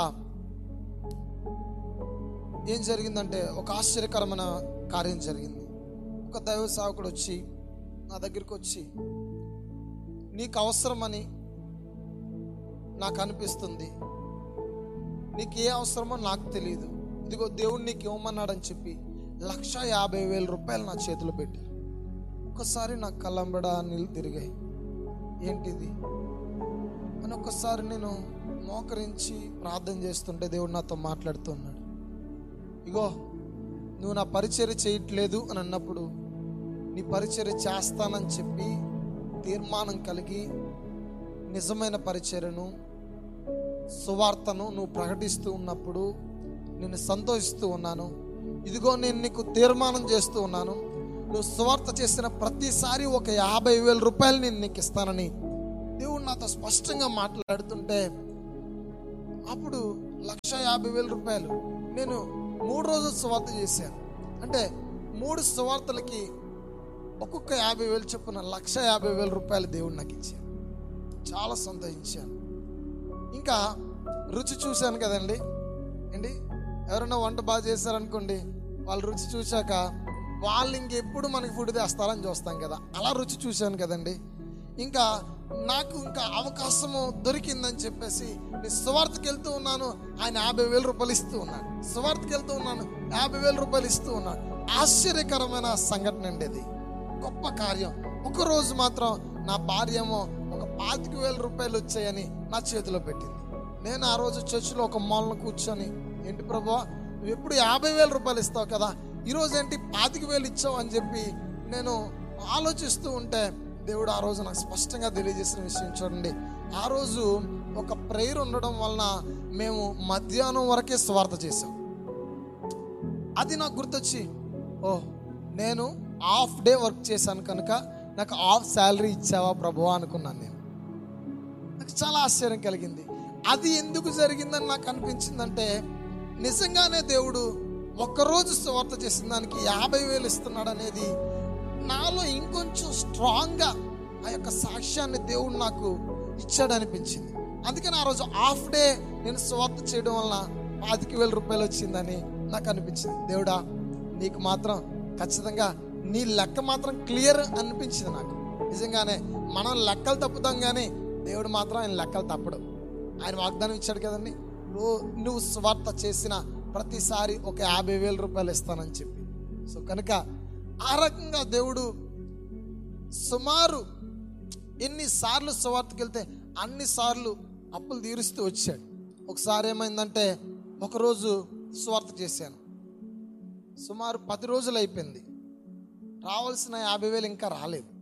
ఏం జరిగిందంటే ఒక ఆశ్చర్యకరమైన కార్యం జరిగింది ఒక దైవ సేవకుడు వచ్చి నా దగ్గరికి వచ్చి నీకు అవసరమని నాకు అనిపిస్తుంది నీకు ఏ అవసరమో నాకు తెలియదు ఇదిగో దేవుడు నీకు ఇవ్వమన్నాడని చెప్పి లక్ష యాభై వేల రూపాయలు నా చేతిలో పెట్టారు ఒక్కసారి నా కళ్ళంబడ నీళ్ళు తిరిగాయి ఏంటిది అని ఒక్కసారి నేను మోకరించి ప్రార్థన చేస్తుంటే దేవుడు నాతో మాట్లాడుతున్నాడు ఇగో నువ్వు నా పరిచర్య చేయట్లేదు అని అన్నప్పుడు నీ పరిచర్య చేస్తానని చెప్పి తీర్మానం కలిగి నిజమైన పరిచర్యను సువార్తను నువ్వు ప్రకటిస్తూ ఉన్నప్పుడు నేను సంతోషిస్తూ ఉన్నాను ఇదిగో నేను నీకు తీర్మానం చేస్తూ ఉన్నాను నువ్వు సువార్త చేసిన ప్రతిసారి ఒక యాభై వేల రూపాయలు నేను నీకు ఇస్తానని దేవుడు నాతో స్పష్టంగా మాట్లాడుతుంటే అప్పుడు లక్ష యాభై వేల రూపాయలు నేను మూడు రోజులు సువార్త చేశాను అంటే మూడు సువార్తలకి ఒక్కొక్క యాభై వేలు చొప్పున లక్ష యాభై వేల రూపాయలు దేవుడు నాకు ఇచ్చాను చాలా సంతోషించాను ఇంకా రుచి చూశాను కదండి ఏంటి ఎవరైనా వంట బాగా చేశారనుకోండి వాళ్ళు రుచి చూశాక వాళ్ళు ఇంకెప్పుడు మనకి ఫుడ్ తెస్తారని చూస్తాం కదా అలా రుచి చూశాను కదండి ఇంకా నాకు ఇంకా అవకాశము దొరికిందని చెప్పేసి నేను సువార్తకి వెళ్తూ ఉన్నాను ఆయన యాభై వేల రూపాయలు ఇస్తూ ఉన్నాడు సువార్తకి వెళ్తూ ఉన్నాను యాభై వేల రూపాయలు ఇస్తూ ఉన్నాడు ఆశ్చర్యకరమైన సంఘటన అండి ఇది గొప్ప కార్యం ఒక రోజు మాత్రం నా భార్యమో ఒక పాతిక వేల రూపాయలు వచ్చాయని నా చేతిలో పెట్టింది నేను ఆ రోజు చర్చిలో ఒక మూలను కూర్చొని ఏంటి ప్రభు నువ్వు ఎప్పుడు యాభై వేల రూపాయలు ఇస్తావు కదా ఈరోజు ఏంటి పాతిక వేలు ఇచ్చావు అని చెప్పి నేను ఆలోచిస్తూ ఉంటే దేవుడు ఆ రోజు నాకు స్పష్టంగా తెలియజేసిన విషయం చూడండి ఆ రోజు ఒక ప్రేయర్ ఉండడం వలన మేము మధ్యాహ్నం వరకే స్వార్థ చేసాం అది నాకు గుర్తొచ్చి ఓ నేను హాఫ్ డే వర్క్ చేశాను కనుక నాకు హాఫ్ శాలరీ ఇచ్చావా ప్రభు అనుకున్నాను నేను నాకు చాలా ఆశ్చర్యం కలిగింది అది ఎందుకు జరిగిందని నాకు అనిపించిందంటే నిజంగానే దేవుడు ఒక్కరోజు స్వార్థ చేసిన దానికి యాభై వేలు ఇస్తున్నాడు అనేది నాలో ఇంకొంచెం స్ట్రాంగ్గా ఆ యొక్క సాక్ష్యాన్ని దేవుడు నాకు ఇచ్చాడు అనిపించింది అందుకని ఆ రోజు హాఫ్ డే నేను స్వార్థ చేయడం వలన పాతిక వేల రూపాయలు వచ్చిందని నాకు అనిపించింది దేవుడా నీకు మాత్రం ఖచ్చితంగా నీ లెక్క మాత్రం క్లియర్ అనిపించింది నాకు నిజంగానే మనం లెక్కలు తప్పుతాం కానీ దేవుడు మాత్రం ఆయన లెక్కలు తప్పడు ఆయన వాగ్దానం ఇచ్చాడు కదండి నువ్వు నువ్వు స్వార్థ చేసిన ప్రతిసారి ఒక యాభై వేల రూపాయలు ఇస్తానని చెప్పి సో కనుక ఆ రకంగా దేవుడు సుమారు ఎన్నిసార్లు సువార్తకి వెళ్తే అన్నిసార్లు అప్పులు తీరుస్తూ వచ్చాడు ఒకసారి ఏమైందంటే ఒకరోజు సువార్త చేశాను సుమారు పది రోజులు అయిపోయింది రావాల్సిన యాభై వేలు ఇంకా రాలేదు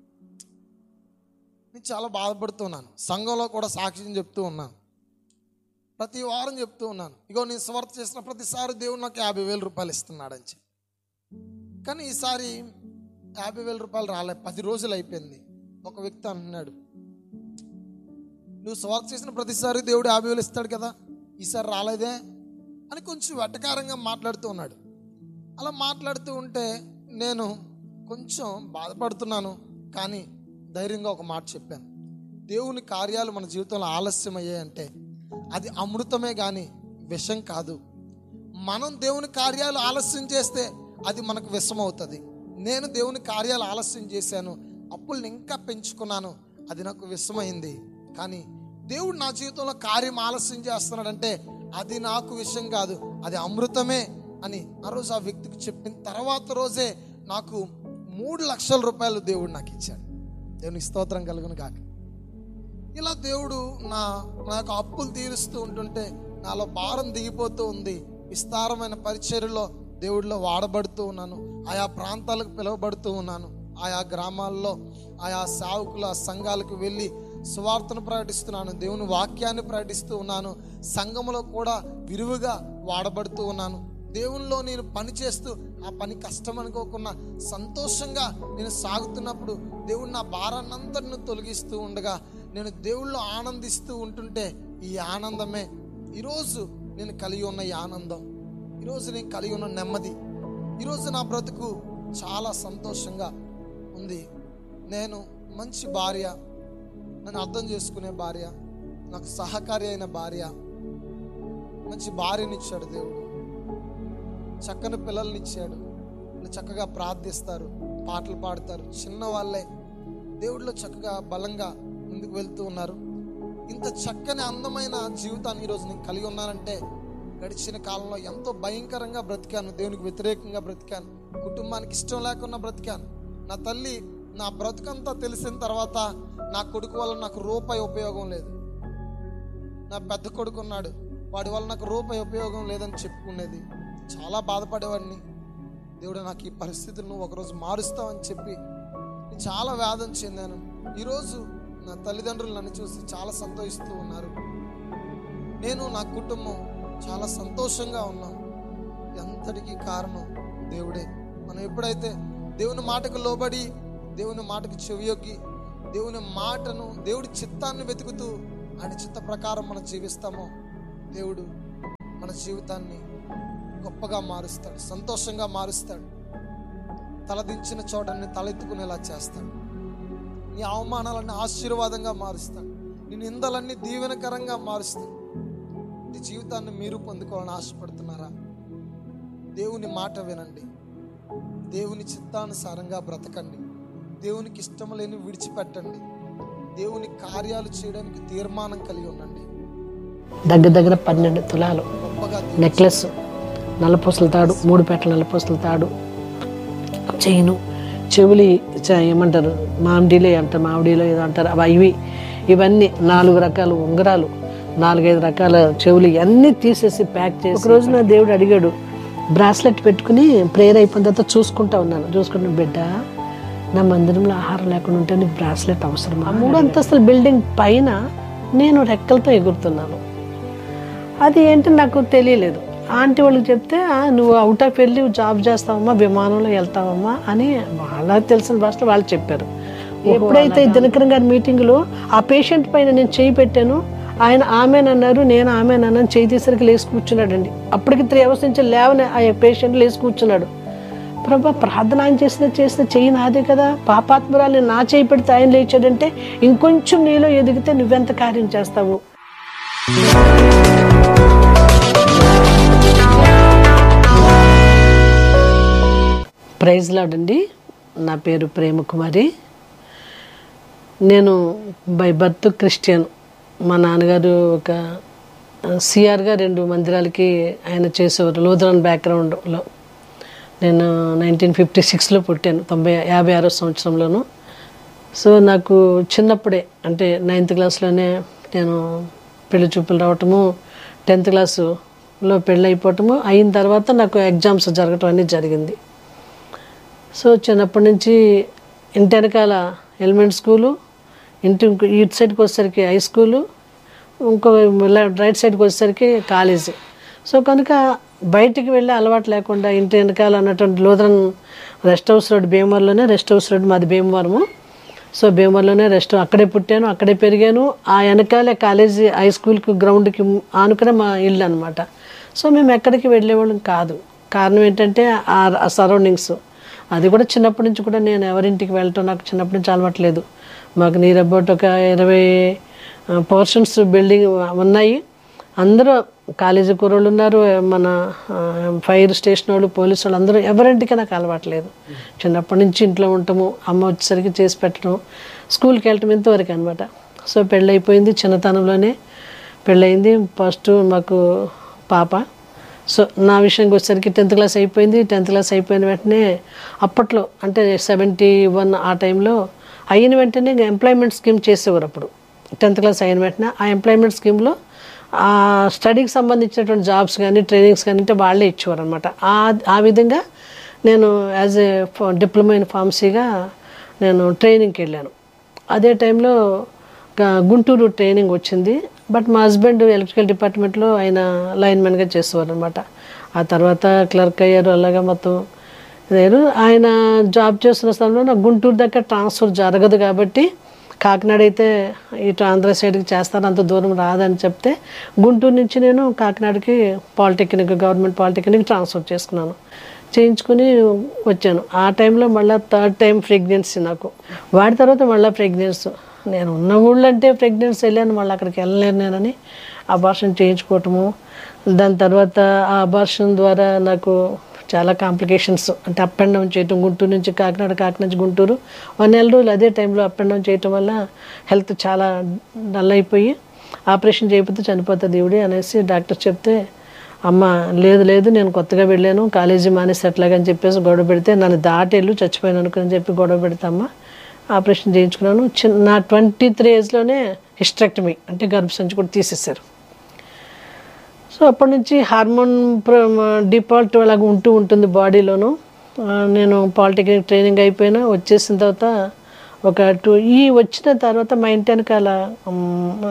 నేను చాలా బాధపడుతున్నాను సంఘంలో కూడా సాక్ష్యం చెప్తూ ఉన్నాను ప్రతి వారం చెప్తూ ఉన్నాను ఇగో నేను స్వార్థ చేసిన ప్రతిసారి దేవుడు నాకు యాభై వేల రూపాయలు ఇస్తున్నాడని చెప్పి కానీ ఈసారి యాభై వేల రూపాయలు రాలే పది రోజులు అయిపోయింది ఒక వ్యక్తి అంటున్నాడు నువ్వు స్వార్థ చేసిన ప్రతిసారి దేవుడు యాభై వేలు ఇస్తాడు కదా ఈసారి రాలేదే అని కొంచెం వెటకారంగా మాట్లాడుతూ ఉన్నాడు అలా మాట్లాడుతూ ఉంటే నేను కొంచెం బాధపడుతున్నాను కానీ ధైర్యంగా ఒక మాట చెప్పాను దేవుని కార్యాలు మన జీవితంలో ఆలస్యం అయ్యాయంటే అది అమృతమే కానీ విషం కాదు మనం దేవుని కార్యాలు ఆలస్యం చేస్తే అది మనకు విషం అవుతుంది నేను దేవుని కార్యాలు ఆలస్యం చేశాను అప్పుల్ని ఇంకా పెంచుకున్నాను అది నాకు విషమైంది కానీ దేవుడు నా జీవితంలో కార్యం ఆలస్యం చేస్తున్నాడంటే అది నాకు విషయం కాదు అది అమృతమే అని ఆ రోజు ఆ వ్యక్తికి చెప్పిన తర్వాత రోజే నాకు మూడు లక్షల రూపాయలు దేవుడు నాకు ఇచ్చాడు దేవునికి స్తోత్రం కలుగును కాక ఇలా దేవుడు నా నాకు అప్పులు తీరుస్తూ ఉంటుంటే నాలో భారం దిగిపోతూ ఉంది విస్తారమైన పరిచర్యలో దేవుడిలో వాడబడుతూ ఉన్నాను ఆయా ప్రాంతాలకు పిలువబడుతూ ఉన్నాను ఆయా గ్రామాల్లో ఆయా సావుకుల సంఘాలకు వెళ్ళి సువార్తను ప్రకటిస్తున్నాను దేవుని వాక్యాన్ని ప్రకటిస్తూ ఉన్నాను సంఘములో కూడా విరివిగా వాడబడుతూ ఉన్నాను దేవునిలో నేను పని చేస్తూ ఆ పని కష్టం అనుకోకుండా సంతోషంగా నేను సాగుతున్నప్పుడు దేవుడు నా భారాన్నంతటిని తొలగిస్తూ ఉండగా నేను దేవుళ్ళు ఆనందిస్తూ ఉంటుంటే ఈ ఆనందమే ఈరోజు నేను కలిగి ఉన్న ఈ ఆనందం ఈరోజు నేను కలిగి ఉన్న నెమ్మది ఈరోజు నా బ్రతుకు చాలా సంతోషంగా ఉంది నేను మంచి భార్య నన్ను అర్థం చేసుకునే భార్య నాకు సహకారి అయిన భార్య మంచి భార్యనిచ్చాడు దేవుడు చక్కని పిల్లల్ని ఇచ్చాడు వాళ్ళు చక్కగా ప్రార్థిస్తారు పాటలు పాడతారు చిన్న వాళ్ళే దేవుడిలో చక్కగా బలంగా ముందుకు వెళ్తూ ఉన్నారు ఇంత చక్కని అందమైన జీవితాన్ని ఈరోజు నేను కలిగి ఉన్నానంటే గడిచిన కాలంలో ఎంతో భయంకరంగా బ్రతికాను దేవునికి వ్యతిరేకంగా బ్రతికాను కుటుంబానికి ఇష్టం లేకుండా బ్రతికాను నా తల్లి నా బ్రతుకంతా తెలిసిన తర్వాత నా కొడుకు వల్ల నాకు రూపాయి ఉపయోగం లేదు నా పెద్ద కొడుకు ఉన్నాడు వాడి వల్ల నాకు రూపాయి ఉపయోగం లేదని చెప్పుకునేది చాలా బాధపడేవాడిని దేవుడు నాకు ఈ పరిస్థితులను ఒకరోజు మారుస్తావని చెప్పి నేను చాలా వేదన చెందాను ఈరోజు నా తల్లిదండ్రులు నన్ను చూసి చాలా సంతోషిస్తూ ఉన్నారు నేను నా కుటుంబం చాలా సంతోషంగా ఉన్నాం ఎంతటికి కారణం దేవుడే మనం ఎప్పుడైతే దేవుని మాటకు లోబడి దేవుని మాటకు చెవియొగ్గి దేవుని మాటను దేవుడి చిత్తాన్ని వెతుకుతూ ఆయన చిత్త ప్రకారం మనం జీవిస్తామో దేవుడు మన జీవితాన్ని గొప్పగా మారుస్తాడు సంతోషంగా మారుస్తాడు తలదించిన చోటని తలెత్తుకునేలా చేస్తాడు నీ అవమానాలన్నీ ఆశీర్వాదంగా మారుస్తాడు నీ నిందలన్నీ దీవెనకరంగా మారుస్తాడు నీ జీవితాన్ని మీరు పొందుకోవాలని ఆశపడుతున్నారా దేవుని మాట వినండి దేవుని చిత్తానుసారంగా బ్రతకండి దేవునికి ఇష్టం లేని విడిచిపెట్టండి దేవుని కార్యాలు చేయడానికి తీర్మానం కలిగి ఉండండి దగ్గర దగ్గర పన్నెండు తులాలు గొప్పగా నెక్లెస్ నల్లపూసల తాడు మూడు పెట్టల నల్లపూసల తాడు చైను చెవులి చ- ఏమంటారు మామిడిలే అంటారు మామిడిలో ఏదో అంటారు అవి ఇవి ఇవన్నీ నాలుగు రకాల ఉంగరాలు నాలుగైదు రకాల చెవులు అన్నీ తీసేసి ప్యాక్ చేసి ఒక రోజు నా దేవుడు అడిగాడు బ్రాస్లెట్ పెట్టుకుని ప్రేయర్ అయిపోయిన తర్వాత చూసుకుంటా ఉన్నాను చూసుకుంటున్న బిడ్డ నా మందిరంలో ఆహారం లేకుండా ఉంటే నీకు బ్రాస్లెట్ అవసరం ఆ మూడు అంతస్తుల బిల్డింగ్ పైన నేను రెక్కలతో ఎగురుతున్నాను అది ఏంటి నాకు తెలియలేదు ఆంటీ వాళ్ళకి చెప్తే "ఆ, నువ్వు అవుట్ ఆఫ్ వెళ్ళి జాబ్ చేస్తావమ్మా విమానంలో వెళ్తావమ్మా అని వాళ్ళకి తెలిసిన భాషలో వాళ్ళు చెప్పారు ఎప్పుడైతే దినకరం గారి మీటింగ్లో ఆ పేషెంట్ పైన నేను చేయి పెట్టాను ఆయన ఆమెనన్నారు నేను ఆమెనన్నాను చేయి తీసరికి లేచి కూర్చున్నాడండి అప్పటికి త్రీ అవర్స్ నుంచి లేవని ఆ పేషెంట్ లేచి కూర్చున్నాడు ప్రభా ప్రార్థన ఆయన చేసిన చేసిన చెయ్యి నాదే కదా పాపాత్మరాలు నా చేయి పెడితే ఆయన లేచాడంటే ఇంకొంచెం నీలో ఎదిగితే నువ్వెంత కార్యం చేస్తావు ప్రైజ్ లాడండి నా పేరు ప్రేమ కుమారి నేను బై బర్త్ క్రిస్టియన్ మా నాన్నగారు ఒక సిఆర్గా రెండు మందిరాలకి ఆయన చేసేవారు లూథరన్ బ్యాక్గ్రౌండ్లో నేను నైన్టీన్ ఫిఫ్టీ సిక్స్లో పుట్టాను తొంభై యాభై ఆరో సంవత్సరంలోను సో నాకు చిన్నప్పుడే అంటే నైన్త్ క్లాస్లోనే నేను పెళ్లి చూపులు రావటము టెన్త్ క్లాసులో పెళ్ళి అయిపోవటము అయిన తర్వాత నాకు ఎగ్జామ్స్ జరగటం అనేది జరిగింది సో చిన్నప్పటి నుంచి ఇంటి వెనకాల ఎలిమెంట్ స్కూలు ఇంటి ఇంకో- ఇటు సైడ్కి వచ్చేసరికి హై స్కూలు ఇంకో లె- రైట్ సైడ్కి వచ్చేసరికి కాలేజీ సో కనుక బయటికి వెళ్ళే అలవాటు లేకుండా ఇంటి వెనకాల అన్నటువంటి లోదరన్ రెస్ట్ హౌస్ రోడ్ భీమవరంలోనే రెస్ట్ హౌస్ రోడ్ మాది భీమవరము సో భీమవరంలోనే రెస్ట్ అక్కడే పుట్టాను అక్కడే పెరిగాను ఆ వెనకాలే కాలేజీ హై స్కూల్కి గ్రౌండ్కి ఆనుకునే మా ఇల్లు అనమాట సో మేము ఎక్కడికి వెళ్ళేవాళ్ళం కాదు కారణం ఏంటంటే ఆ సరౌండింగ్స్ అది కూడా చిన్నప్పటి నుంచి కూడా నేను ఎవరింటికి వెళ్ళటం నాకు చిన్నప్పటి నుంచి అలవాట్లేదు మాకు నీరు అబౌట్ ఒక ఇరవై పోర్షన్స్ బిల్డింగ్ ఉన్నాయి అందరూ కాలేజీ కుర్రోళ్ళు ఉన్నారు మన ఆ, ఫైర్ స్టేషన్ వాళ్ళు పోలీసు వాళ్ళు అందరూ ఎవరింటికి నాకు అలవాట్లేదు చిన్నప్పటి నుంచి ఇంట్లో ఉంటాము అమ్మ వచ్చేసరికి చేసి పెట్టడం స్కూల్కి వెళ్ళటం ఇంతవరకు అనమాట సో పెళ్ళైపోయింది చిన్నతనంలోనే పెళ్ళయింది ఫస్ట్ మాకు పాప సో నా విషయానికి వచ్చేసరికి టెన్త్ క్లాస్ అయిపోయింది టెన్త్ క్లాస్ అయిపోయిన వెంటనే అప్పట్లో అంటే సెవెంటీ వన్ ఆ టైంలో అయిన వెంటనే ఎంప్లాయ్మెంట్ స్కీమ్ చేసేవారు అప్పుడు టెన్త్ క్లాస్ అయిన వెంటనే ఆ ఎంప్లాయ్మెంట్ స్కీమ్లో ఆ స్టడీకి సంబంధించినటువంటి జాబ్స్ కానీ ట్రైనింగ్స్ కానీ అంటే వాళ్ళే ఇచ్చేవారు అనమాట ఆ ఆ విధంగా నేను యాజ్ ఏ డిప్లొమా ఇన్ ఫార్మసీగా నేను ట్రైనింగ్కి వెళ్ళాను అదే టైంలో గా- గుంటూరు ట్రైనింగ్ వచ్చింది బట్ మా హస్బెండ్ ఎలక్ట్రికల్ డిపార్ట్మెంట్లో ఆయన లైన్మెన్గా చేసేవారు అనమాట ఆ తర్వాత క్లర్క్ అయ్యారు అలాగా మొత్తం అయ్యారు ఆయన జాబ్ చేస్తున్న సమయంలో నాకు గుంటూరు దగ్గర ట్రాన్స్ఫర్ జరగదు కాబట్టి కాకినాడ అయితే ఇటు ఆంధ్ర సైడ్కి చేస్తాను అంత దూరం రాదని చెప్తే గుంటూరు నుంచి నేను కాకినాడకి పాలిటెక్నిక్ గవర్నమెంట్ పాలిటెక్నిక్ ట్రాన్స్ఫర్ చేసుకున్నాను చేయించుకుని వచ్చాను ఆ టైంలో మళ్ళీ థర్డ్ టైం ప్రెగ్నెన్సీ నాకు వాడి తర్వాత మళ్ళీ ప్రెగ్నెన్సీ నేను ఉన్న ఊళ్ళో అంటే ప్రెగ్నెన్సీ వెళ్ళాను మళ్ళీ అక్కడికి వెళ్ళలేను నేనని అబార్షన్ చేయించుకోవటము దాని తర్వాత ఆ అబార్షన్ ద్వారా నాకు చాలా కాంప్లికేషన్స్ అంటే అప్ అండ్ డౌన్ చేయటం గుంటూరు నుంచి కాకినాడ కాకినాడ నుంచి గుంటూరు వన్ నెల రోజులు అదే టైంలో అప్ అండ్ డౌన్ చేయటం వల్ల హెల్త్ చాలా డల్ అయిపోయి ఆపరేషన్ చేయకపోతే చనిపోతుంది దేవుడి అనేసి డాక్టర్ చెప్తే అమ్మ లేదు లేదు నేను కొత్తగా వెళ్ళాను కాలేజీ మానేసి ఎట్లాగని చెప్పేసి గొడవ పెడితే నన్ను దాటి వెళ్ళు చచ్చిపోయాను అనుకుని చెప్పి గొడవ పెడతామ్మా ఆపరేషన్ చేయించుకున్నాను చిన్న నా ట్వంటీ త్రీ ఏజ్లోనే హిస్ట్రెక్టమీ అంటే గర్భసంచి కూడా తీసేశారు సో అప్పటి నుంచి హార్మోన్ డిఫాల్ట్ అలాగ ఉంటూ ఉంటుంది బాడీలోను ఆ, నేను పాలిటెక్నిక్ ట్రైనింగ్ అయిపోయినా వచ్చేసిన తర్వాత ఒక టూ ఈ వచ్చిన తర్వాత మా ఇంటి వెనకాల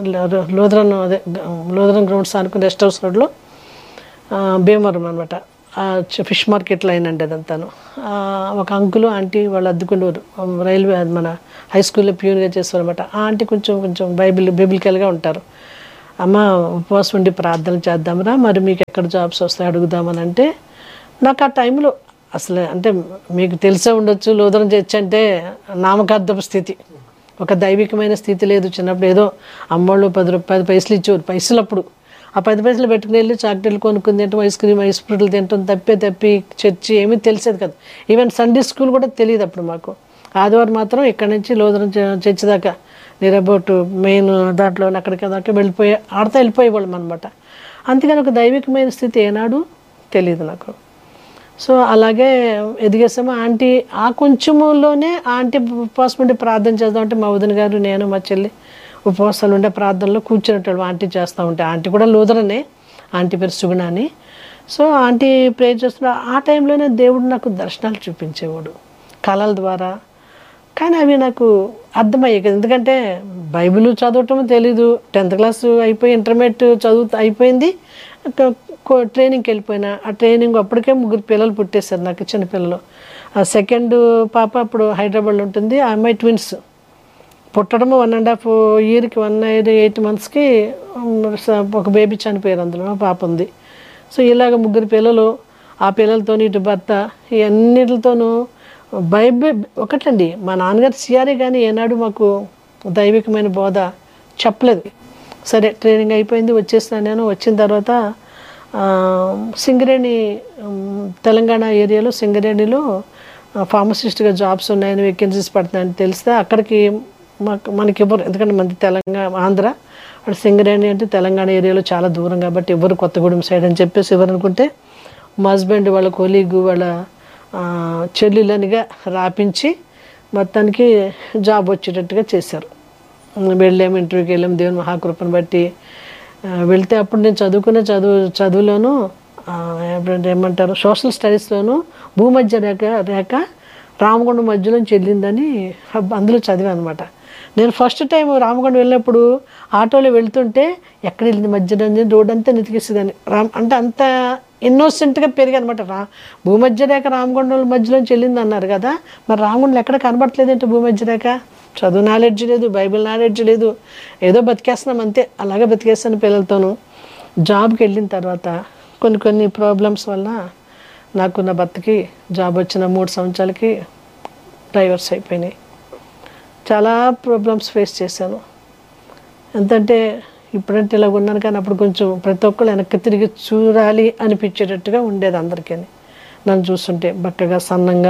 లోదరన్ అదే లోదరన్ గ్రౌండ్స్ అనుకుని రెస్ట్ హౌస్ రోడ్లో ఆ, భీమవరం అనమాట ఫిష్ మార్కెట్ లైన్ అండి అదంతాను ఆ, ఒక అంకులు ఆంటీ వాళ్ళు అద్దుకునేవారు రైల్వే అది మన హై స్కూల్లో ప్యూర్గా చేస్తారు అనమాట ఆ ఆంటీ కొంచెం కొంచెం బైబిల్ బిబిలికల్గా ఉంటారు అమ్మ ఉపవాసం ఉండి ప్రార్థన చేద్దాంరా మరి మీకు ఎక్కడ జాబ్స్ వస్తాయి అడుగుదామని అంటే నాకు ఆ టైంలో అసలు అంటే మీకు తెలిసే ఉండొచ్చు లోదనం చర్చ్ అంటే నామకార్థపు స్థితి ఒక దైవికమైన స్థితి లేదు చిన్నప్పుడు ఏదో అమ్మోళ్ళు పది రూపాయలు పైసలు ఇచ్చేవారు పైసలు అప్పుడు ఆ పది పైసలు పెట్టుకుని వెళ్ళి చాక్లెట్లు కొనుక్కుని తింటాం ఐస్ క్రీమ్ ఐస్ ఫ్రూట్లు తింటాం తప్పే తప్పి చర్చి ఏమీ తెలిసేది కాదు ఈవెన్ సండే స్కూల్ కూడా తెలియదు అప్పుడు మాకు ఆదివారం మాత్రం ఇక్కడ నుంచి లోదరం చ- చర్చి దాకా నియర్ అబౌట్ మెయిన్ దాంట్లో అక్కడికి దాకా వెళ్ళిపోయి ఆడతా వెళ్ళిపోయేవాళ్ళం అనమాట అందుకని ఒక దైవికమైన స్థితి ఏనాడు తెలియదు నాకు సో అలాగే ఎదిగేసాము ఆంటీ ఆ కొంచెములోనే ఆంటీ ఉపవాసం ఉండి ప్రార్థన చేద్దాం అంటే మా వదిన గారు నేను మా చెల్లి ఉపవాసాలు ఉండే ప్రార్థనలో కూర్చునేటోళ్ళు ఆంటీ చేస్తూ ఉంటే ఆంటీ కూడా లూదరనే ఆంటీ పేరు సుగుణ అని సో ఆంటీ ప్రే చేస్తున్న ఆ టైంలోనే దేవుడు నాకు దర్శనాలు చూపించేవాడు కళల ద్వారా కానీ అవి నాకు అర్థమయ్యాయి కదా ఎందుకంటే బైబిల్ చదవటం తెలీదు టెన్త్ క్లాస్ అయిపోయి ఇంటర్మీడియట్ చదువు అయిపోయింది ఒక కో- ట్రైనింగ్కి వెళ్ళిపోయినా ఆ ట్రైనింగ్ అప్పటికే ముగ్గురు పిల్లలు పుట్టేశారు నాకు చిన్న పిల్లలు ఆ సెకండ్ పాప అప్పుడు హైదరాబాద్లో ఉంటుంది ఆ అమ్మాయి ట్విన్స్ పుట్టడం వన్ అండ్ హాఫ్ ఇయర్కి వన్ ఇయర్ ఎయిట్ మంత్స్కి ఒక బేబీ చనిపోయారు అందులో మా పాప ఉంది సో ఇలాగ ముగ్గురు పిల్లలు ఆ పిల్లలతో ఇటు భర్త ఈ అన్నిటితోనూ బైబిల్ ఒకటండి మా నాన్నగారు సిఆర్ఏ కానీ ఏనాడు మాకు దైవికమైన బోధ చెప్పలేదు సరే ట్రైనింగ్ అయిపోయింది వచ్చేసిన నేను వచ్చిన తర్వాత ఆ, సింగరేణి ఉమ్, తెలంగాణ ఏరియాలో సింగరేణిలో ఫార్మసిస్ట్గా జాబ్స్ ఉన్నాయని వేకెన్సీస్ పడుతున్నాయని తెలిస్తే అక్కడికి మాకు మనకి ఇవ్వరు ఎందుకంటే మనది తెలంగాణ ఆంధ్ర అక్కడ సింగరేణి అంటే తెలంగాణ ఏరియాలో చాలా దూరం కాబట్టి ఎవరు కొత్తగూడెం సైడ్ అని చెప్పేసి ఎవరు అనుకుంటే మా హస్బెండ్ వాళ్ళ కొలీగు వాళ్ళ ఆ, చెల్లెలనిగా రాపించి మొత్తానికి జాబ్ వచ్చేటట్టుగా చేశారు వెళ్ళాము ఇంటర్వ్యూకి వెళ్ళాము దేవుని మహాకృపను బట్టి ఆ, వెళ్తే అప్పుడు నేను చదువుకున్న చదువు చదువులోను ఆ, ఏమంటే- ఏమంటారు సోషల్ స్టడీస్లోను భూమధ్య రేఖ రేఖ రామగుండం మధ్యలో చెల్లిందని అబ్బ- అందులో చదివాను అనమాట నేను ఫస్ట్ టైం రామగుండం వెళ్ళినప్పుడు ఆటోలో వెళ్తుంటే ఎక్కడ వెళ్ళింది మధ్యలో రోడ్ అంతా నెతికేసేదాన్ని రామ్ అంటే అంత ఇన్నోసెంట్గా పెరిగి అనమాట రా భూమధ్య రేఖ రామగుండం మధ్యలో చెల్లింది అన్నారు కదా మరి రామగుండం ఎక్కడ కనబడట్లేదంటే భూమధ్య రేఖ చదువు నాలెడ్జ్ లేదు బైబిల్ నాలెడ్జ్ లేదు ఏదో బతికేస్తున్నాం అంతే అలాగే బతికేస్తాను పిల్లలతోనూ జాబ్కి వెళ్ళిన తర్వాత కొన్ని కొన్ని ప్రాబ్లమ్స్ వల్ల నాకు నా భర్తకి జాబ్ వచ్చిన మూడు సంవత్సరాలకి డైవర్స్ అయిపోయినాయి చాలా ప్రాబ్లమ్స్ ఫేస్ చేశాను ఎంతంటే ఇప్పుడంటే ఇలా ఉన్నాను కానీ అప్పుడు కొంచెం ప్రతి ఒక్కళ్ళు వెనక్కి తిరిగి చూడాలి అనిపించేటట్టుగా ఉండేది అందరికీ నన్ను చూస్తుంటే బక్కగా సన్నంగా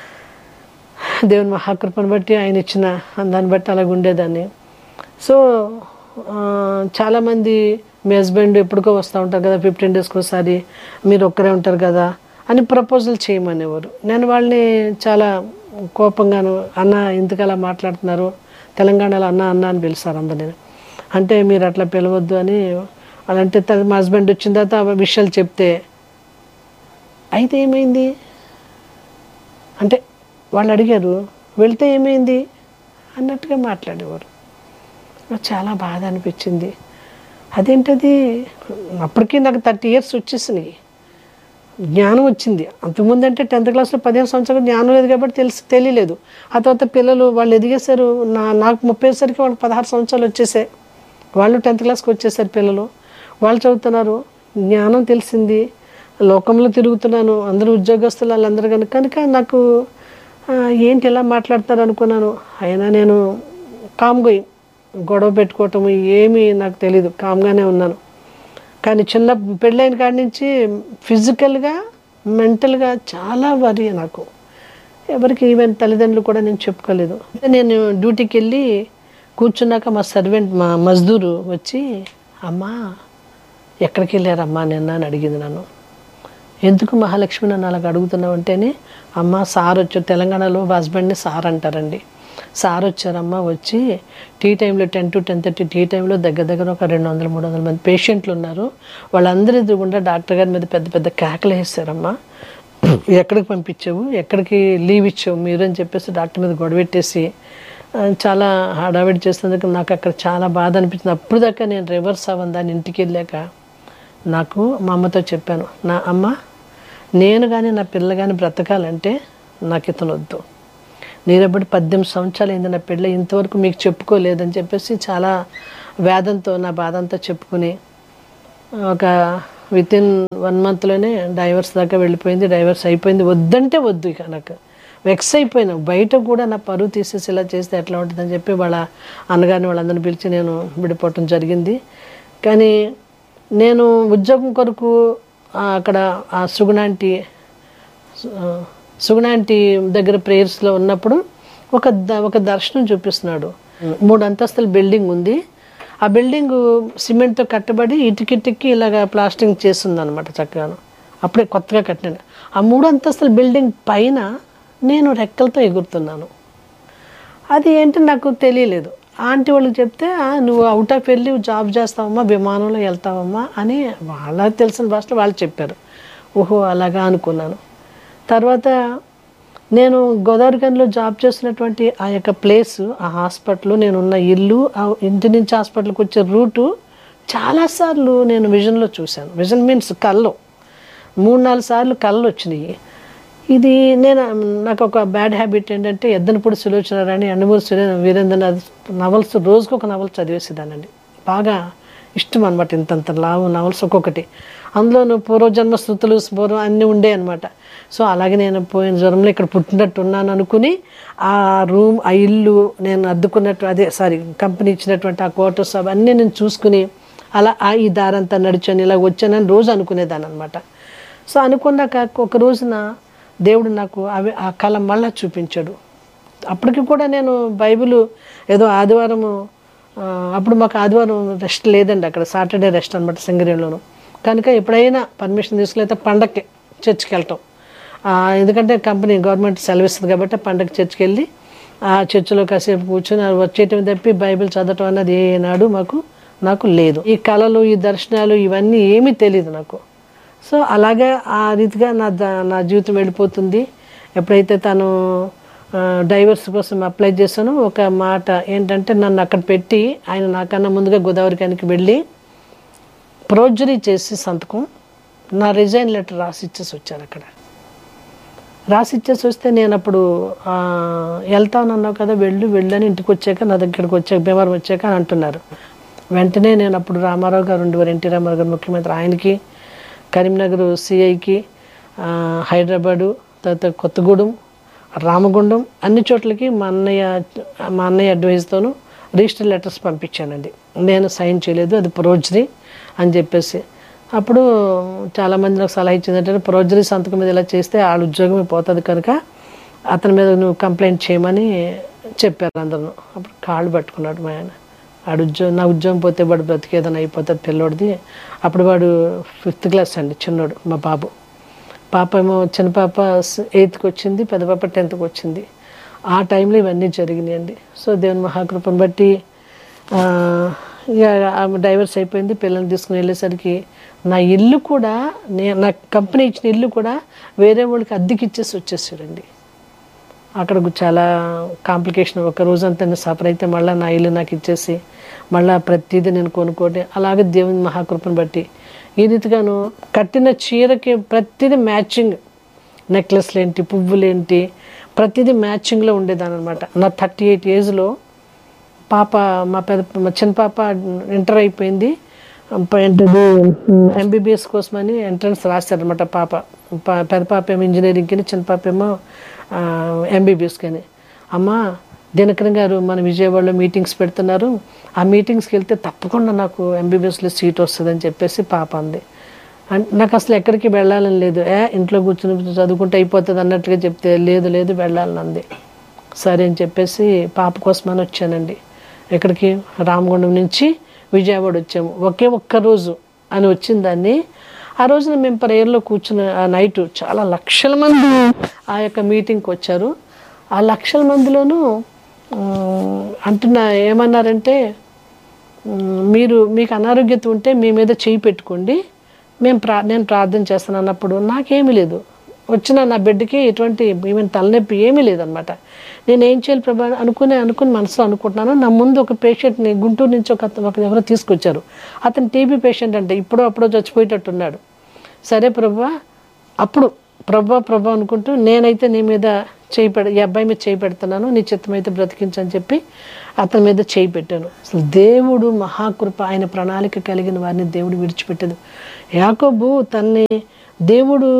దేవుని మహాకృపను బట్టి ఆయన ఇచ్చిన దాన్ని బట్టి అలాగ ఉండేదాన్ని సో ఆ, చాలామంది మీ హస్బెండ్ ఎప్పటికో వస్తూ ఉంటారు కదా ఫిఫ్టీన్ డేస్కి ఒకసారి మీరు ఒక్కరే ఉంటారు కదా అని ప్రపోజల్ చేయమనేవారు నేను వాళ్ళని చాలా కోపంగాను అన్న ఎందుకు అలా మాట్లాడుతున్నారు తెలంగాణలో అన్న అన్న అని పిలుస్తారు అందరిని అంటే మీరు అట్లా పిలవద్దు అని అలాంటి తర్వాత మా హస్బెండ్ వచ్చిన తర్వాత ఆ విషయాలు చెప్తే అయితే ఏమైంది అంటే వాళ్ళు అడిగారు వెళ్తే ఏమైంది అన్నట్టుగా మాట్లాడేవారు నాకు చాలా బాధ అనిపించింది అదేంటది అప్పటికి నాకు థర్టీ ఇయర్స్ వచ్చేసినాయి జ్ఞానం వచ్చింది అంతకుముందు అంటే టెన్త్ క్లాస్లో పదిహేను సంవత్సరాలు జ్ఞానం లేదు కాబట్టి తెలిసి తెలియలేదు ఆ తర్వాత పిల్లలు వాళ్ళు ఎదిగేశారు నా నాకు ముప్పైసరికి వాళ్ళకి పదహారు సంవత్సరాలు వచ్చేసాయి వాళ్ళు టెన్త్ క్లాస్కి వచ్చేసారు పిల్లలు వాళ్ళు చదువుతున్నారు జ్ఞానం తెలిసింది లోకంలో తిరుగుతున్నాను అందరూ ఉద్యోగస్తులు వాళ్ళందరూ కనుక కనుక నాకు ఆ, ఏంటి ఎలా మాట్లాడతారు అనుకున్నాను అయినా నేను కామ్గా గొడవ పెట్టుకోవటం ఏమీ నాకు తెలీదు కామ్గానే ఉన్నాను కానీ చిన్న పెళ్ళైన కాడి నుంచి ఫిజికల్గా మెంటల్గా చాలా వరి నాకు ఎవరికి ఈవెన్ తల్లిదండ్రులు కూడా నేను చెప్పుకోలేదు నేను డ్యూటీకి వెళ్ళి కూర్చున్నాక మా సర్వెంట్ మా మజ్దూరు వచ్చి అమ్మా ఎక్కడికి వెళ్ళారమ్మా నిన్న అని అడిగింది నన్ను ఎందుకు మహాలక్ష్మి నన్ను అలాగ అడుగుతున్నావు అంటేనే అమ్మ సార్ వచ్చారు తెలంగాణలో మా హస్బెండ్ని సార్ అంటారండి సార్ వచ్చారమ్మా వచ్చి టీ టైంలో ten to ten thirty tea టైంలో దగ్గర దగ్గర ఒక రెండు వందల మూడు వందల మంది పేషెంట్లు ఉన్నారు వాళ్ళందరి ఎదురుగుండా డాక్టర్ గారి మీద పెద్ద పెద్ద కేకలు వేసారమ్మా ఎక్కడికి పంపించావు ఎక్కడికి లీవ్ ఇచ్చావు మీరు అని చెప్పేసి డాక్టర్ మీద గొడవెట్టేసి ఆ, చాలా హడావిడి చేసినందుకు నాకు అక్కడ చాలా బాధ అనిపించింది అప్పుడు దాకా నేను రివర్స్ అవ్వను దాని ఇంటికి వెళ్ళాక నాకు మా అమ్మతో చెప్పాను నా అమ్మ నేను కానీ నా పిల్ల కానీ బ్రతకాలంటే నాకు ఇతను వద్దు నేనప్పుడు పద్దెనిమిది సంవత్సరాలు అయింది నా పెళ్ళి ఇంతవరకు మీకు చెప్పుకోలేదని చెప్పేసి చాలా వేదంతో నా బాధ అంతా చెప్పుకుని ఒక విత్ ఇన్ వన్ మంత్లోనే డైవర్స్ దాకా వెళ్ళిపోయింది డైవర్స్ అయిపోయింది వద్దంటే వద్దు ఇక నాకు వెక్స్ అయిపోయినా బయట కూడా నా పరువు తీసేసి ఇలా చేస్తే ఎట్లా ఉంటుందని చెప్పి వాళ్ళ అన్నగారిని వాళ్ళందరిని పిలిచి నేను విడిపోవటం జరిగింది కానీ నేను ఉద్యోగం కొరకు ఆ, అక్కడ ఆ సుగుణాంటి ఆ, సుగుణాంటి దగ్గర ప్రేయర్స్లో ఉన్నప్పుడు ఒక ద- ఒక దర్శనం చూపిస్తున్నాడు మూడు అంతస్తుల బిల్డింగ్ ఉంది ఆ బిల్డింగ్ సిమెంట్తో కట్టబడి ఇటుకిటికి ఇలాగ ప్లాస్టింగ్ చేస్తుంది అనమాట చక్కగాను అప్పుడే కొత్తగా కట్టిన ఆ మూడు అంతస్తుల బిల్డింగ్ పైన నేను రెక్కలతో ఎగురుతున్నాను అది ఏంటి నాకు తెలియలేదు ఆంటీ వాళ్ళకి చెప్తే "ఆ, నువ్వు అవుట్ ఆఫ్ వెళ్ళి జాబ్ చేస్తావమ్మా విమానంలో వెళ్తావమ్మా అని వాళ్ళకి తెలిసిన భాషలో వాళ్ళు చెప్పారు ఓహో అలాగా అనుకున్నాను తర్వాత నేను గోదావరిగంలో జాబ్ చేస్తున్నటువంటి ఆ యొక్క ప్లేస్ ఆ హాస్పిటల్ నేను ఉన్న ఇల్లు ఆ ఇంటి నుంచి హాస్పిటల్కి వచ్చే రూటు చాలాసార్లు నేను విజన్లో చూశాను విజన్ మీన్స్ కళ్ళు మూడు నాలుగు సార్లు కళ్ళు వచ్చినాయి ఇది నేను నాకు ఒక బ్యాడ్ హ్యాబిట్ ఏంటంటే ఎద్దనపూడి సులోచన రాణి అన్నమూరి సురే వీరేంద్రనాథ్ నవల్స్ రోజుకు ఒక నవల్ చదివేసేదానండి బాగా ఇష్టం అనమాట ఇంతంత లావు నవల్స్ ఒక్కొక్కటి అందులోను పూర్వజన్మ స్థుతులు పూర్వం అన్నీ ఉండే అనమాట సో అలాగే నేను పోయిన జ్వరంలో ఇక్కడ పుట్టినట్టు ఉన్నాను అనుకుని ఆ రూమ్ ఆ ఇల్లు నేను అద్దుకున్నట్టు అదే సారీ కంపెనీ ఇచ్చినటువంటి ఆ క్వార్టర్స్ అవన్నీ నేను చూసుకుని అలా ఆ ఈ దారంతా నడిచాను ఇలా వచ్చానని రోజు అనుకునేదాన్ని అనమాట సో అనుకున్నాక ఒక రోజున దేవుడు నాకు అవి ఆ కళ మళ్ళా చూపించాడు అప్పటికి కూడా నేను బైబిల్ ఏదో ఆదివారము ఆ, అప్పుడు మాకు ఆదివారం రెస్ట్ లేదండి అక్కడ సాటర్డే రెస్ట్ అనమాట సింగరేణిలోను కనుక ఎప్పుడైనా పర్మిషన్ తీసుకెళ్తే పండక్కి చర్చికి వెళ్ళటం ఆ, ఎందుకంటే కంపెనీ గవర్నమెంట్ సెలవు ఇస్తుంది కాబట్టి పండగ చర్చికి వెళ్ళి ఆ చర్చిలో కాసేపు కూర్చొని ఆ వచ్చేయటం తప్పి బైబిల్ చదవటం అన్నది ఏనాడు మాకు నాకు లేదు ఈ కళలు ఈ దర్శనాలు ఇవన్నీ ఏమీ తెలియదు నాకు సో అలాగే ఆ రీతిగా నా ద- నా జీవితం వెళ్ళిపోతుంది ఎప్పుడైతే తను ఆ, డైవర్స్ కోసం అప్లై చేశానో ఒక మాట ఏంటంటే నన్ను అక్కడ పెట్టి ఆయన నాకన్నా ముందుగా గోదావరికానికి వెళ్ళి ప్రోజరీ చేసి సంతకం నా రిజైన్ లెటర్ రాసి ఇచ్చేసి వచ్చారు అక్కడ రాసి ఇచ్చేసి వస్తే నేను అప్పుడు ఆ, వెళ్తాను అన్నావు కదా వెళ్ళు వెళ్ళని ఇంటికి వచ్చాక నా దగ్గరికి వచ్చాక భీమవరం వచ్చాక అని అంటున్నారు వెంటనే నేను అప్పుడు రామారావు గారు ఉండేవారు ఎన్టీ రామారావు గారు ముఖ్యమంత్రి ఆయనకి కరీంనగర్ సిఐకి హైదరాబాదు తర్వాత కొత్తగూడెం రామగుండం అన్ని చోట్లకి మా అన్నయ్య మా అన్నయ్య అడ్వైస్తోనూ రిజిస్టర్ లెటర్స్ పంపించానండి నేను సైన్ చేయలేదు అది ప్రోజరీ అని చెప్పేసి అప్పుడు చాలామంది నాకు సలహా ఇచ్చింది ఏంటంటే ప్రోజరీ సంతకం మీద ఇలా చేస్తే వాళ్ళ ఉద్యోగమే పోతుంది కనుక అతని మీద నువ్వు కంప్లైంట్ చేయమని చెప్పారు అందరూ అప్పుడు కాళ్ళు పట్టుకున్నాడు మా ఆయన వాడు ఉద్యోగం నా ఉద్యోగం పోతే వాడు బ్రతికేదని అయిపోతుంది పిల్లోడిది అప్పుడు వాడు ఫిఫ్త్ క్లాస్ అండి చిన్నోడు మా బాబు పాప ఏమో చిన్న పాప ఎయిత్కి వచ్చింది పెద్ద పాప టెన్త్కి వచ్చింది ఆ టైంలో ఇవన్నీ జరిగినాయండి సో దేవుని మహాకృపను బట్టి ఆ, ఇక ఆమె డైవర్స్ అయిపోయింది పిల్లల్ని తీసుకుని వెళ్ళేసరికి నా ఇల్లు కూడా నేను నా కంపెనీ ఇచ్చిన ఇల్లు కూడా వేరే వాళ్ళకి అద్దెకి ఇచ్చేసి వచ్చేసాడండి అక్కడ చాలా కాంప్లికేషన్ ఒక రోజంతా నేను సఫర్ అయితే మళ్ళీ నా ఇల్లు నాకు ఇచ్చేసి మళ్ళీ ప్రతిదీ నేను కొనుక్కోటి అలాగే దేవుని మహాకృపను బట్టి ఈ రీతిగాను కట్టిన చీరకి ప్రతిదీ మ్యాచింగ్ నెక్లెస్లు ఏంటి పువ్వులు ఏంటి ప్రతిదీ మ్యాచింగ్లో ఉండేదాని అనమాట నా థర్టీ ఎయిట్ ఏజ్లో పాప మా పెద్ద మా చిన్న పాప ఇంటర్ అయిపోయింది ఏంటది ఎంబీబీఎస్ కోసమని ఎంట్రన్స్ రాశారనమాట పాప పా- పెద్ద పాప ఏమో ఇంజనీరింగ్కి చిన్న పాప ఏమో ఎంబీబీఎస్కి అని అమ్మ దినకరన్ గారు మన విజయవాడలో మీటింగ్స్ పెడుతున్నారు ఆ మీటింగ్స్కి వెళ్తే తప్పకుండా నాకు ఎంబీబీఎస్లో సీట్ వస్తుందని చెప్పేసి పాప అంది అండ్ నాకు అసలు ఎక్కడికి వెళ్ళాలని లేదు ఏ ఇంట్లో కూర్చుని చదువుకుంటే అయిపోతుంది అన్నట్టుగా చెప్తే లేదు లేదు వెళ్ళాలని అంది సరే అని చెప్పేసి పాప కోసమని వచ్చానండి ఎక్కడికి రామగుండం నుంచి విజయవాడ వచ్చాము ఒకే ఒక్క రోజు అని వచ్చిన దాన్ని ఆ రోజున మేము ప్రేయర్లో కూర్చున్న ఆ నైట్ చాలా లక్షల మంది ఆ యొక్క మీటింగ్కి వచ్చారు ఆ లక్షల మందిలోనూ ఉమ్, అంటున్న ఏమన్నారంటే ఉమ్, మీరు మీకు అనారోగ్యత ఉంటే మీ మీద చేయి పెట్టుకోండి మేము ప్రా నేను ప్రార్థన చేస్తాను అన్నప్పుడు నాకేమీ లేదు వచ్చిన నా బిడ్డకి ఎటువంటి ఈవెన్ తలనొప్పి ఏమీ లేదనమాట నేను ఏం చేయాలి ప్రభా అనుకునే అనుకుని మనసులో అనుకుంటున్నాను నా ముందు ఒక పేషెంట్ని గుంటూరు నుంచి ఒక అతను- ఒక ఎవరో తీసుకొచ్చారు అతను టీబీ పేషెంట్ అంటే ఇప్పుడో అప్పుడో చచ్చిపోయేటట్టున్నాడు సరే ప్రభా అప్పుడు ప్రభా ప్రభా అనుకుంటూ నేనైతే నీ మీద చేయి పెడ ఈ అబ్బాయి మీద చేయి పెడుతున్నాను నీ చిత్తమైతే బ్రతికించని చెప్పి అతని మీద చేయి పెట్టాను అసలు దేవుడు మహాకృప ఆయన ప్రణాళిక కలిగిన వారిని దేవుడు విడిచిపెట్టదు యాకోబు తన్ని దేవుడు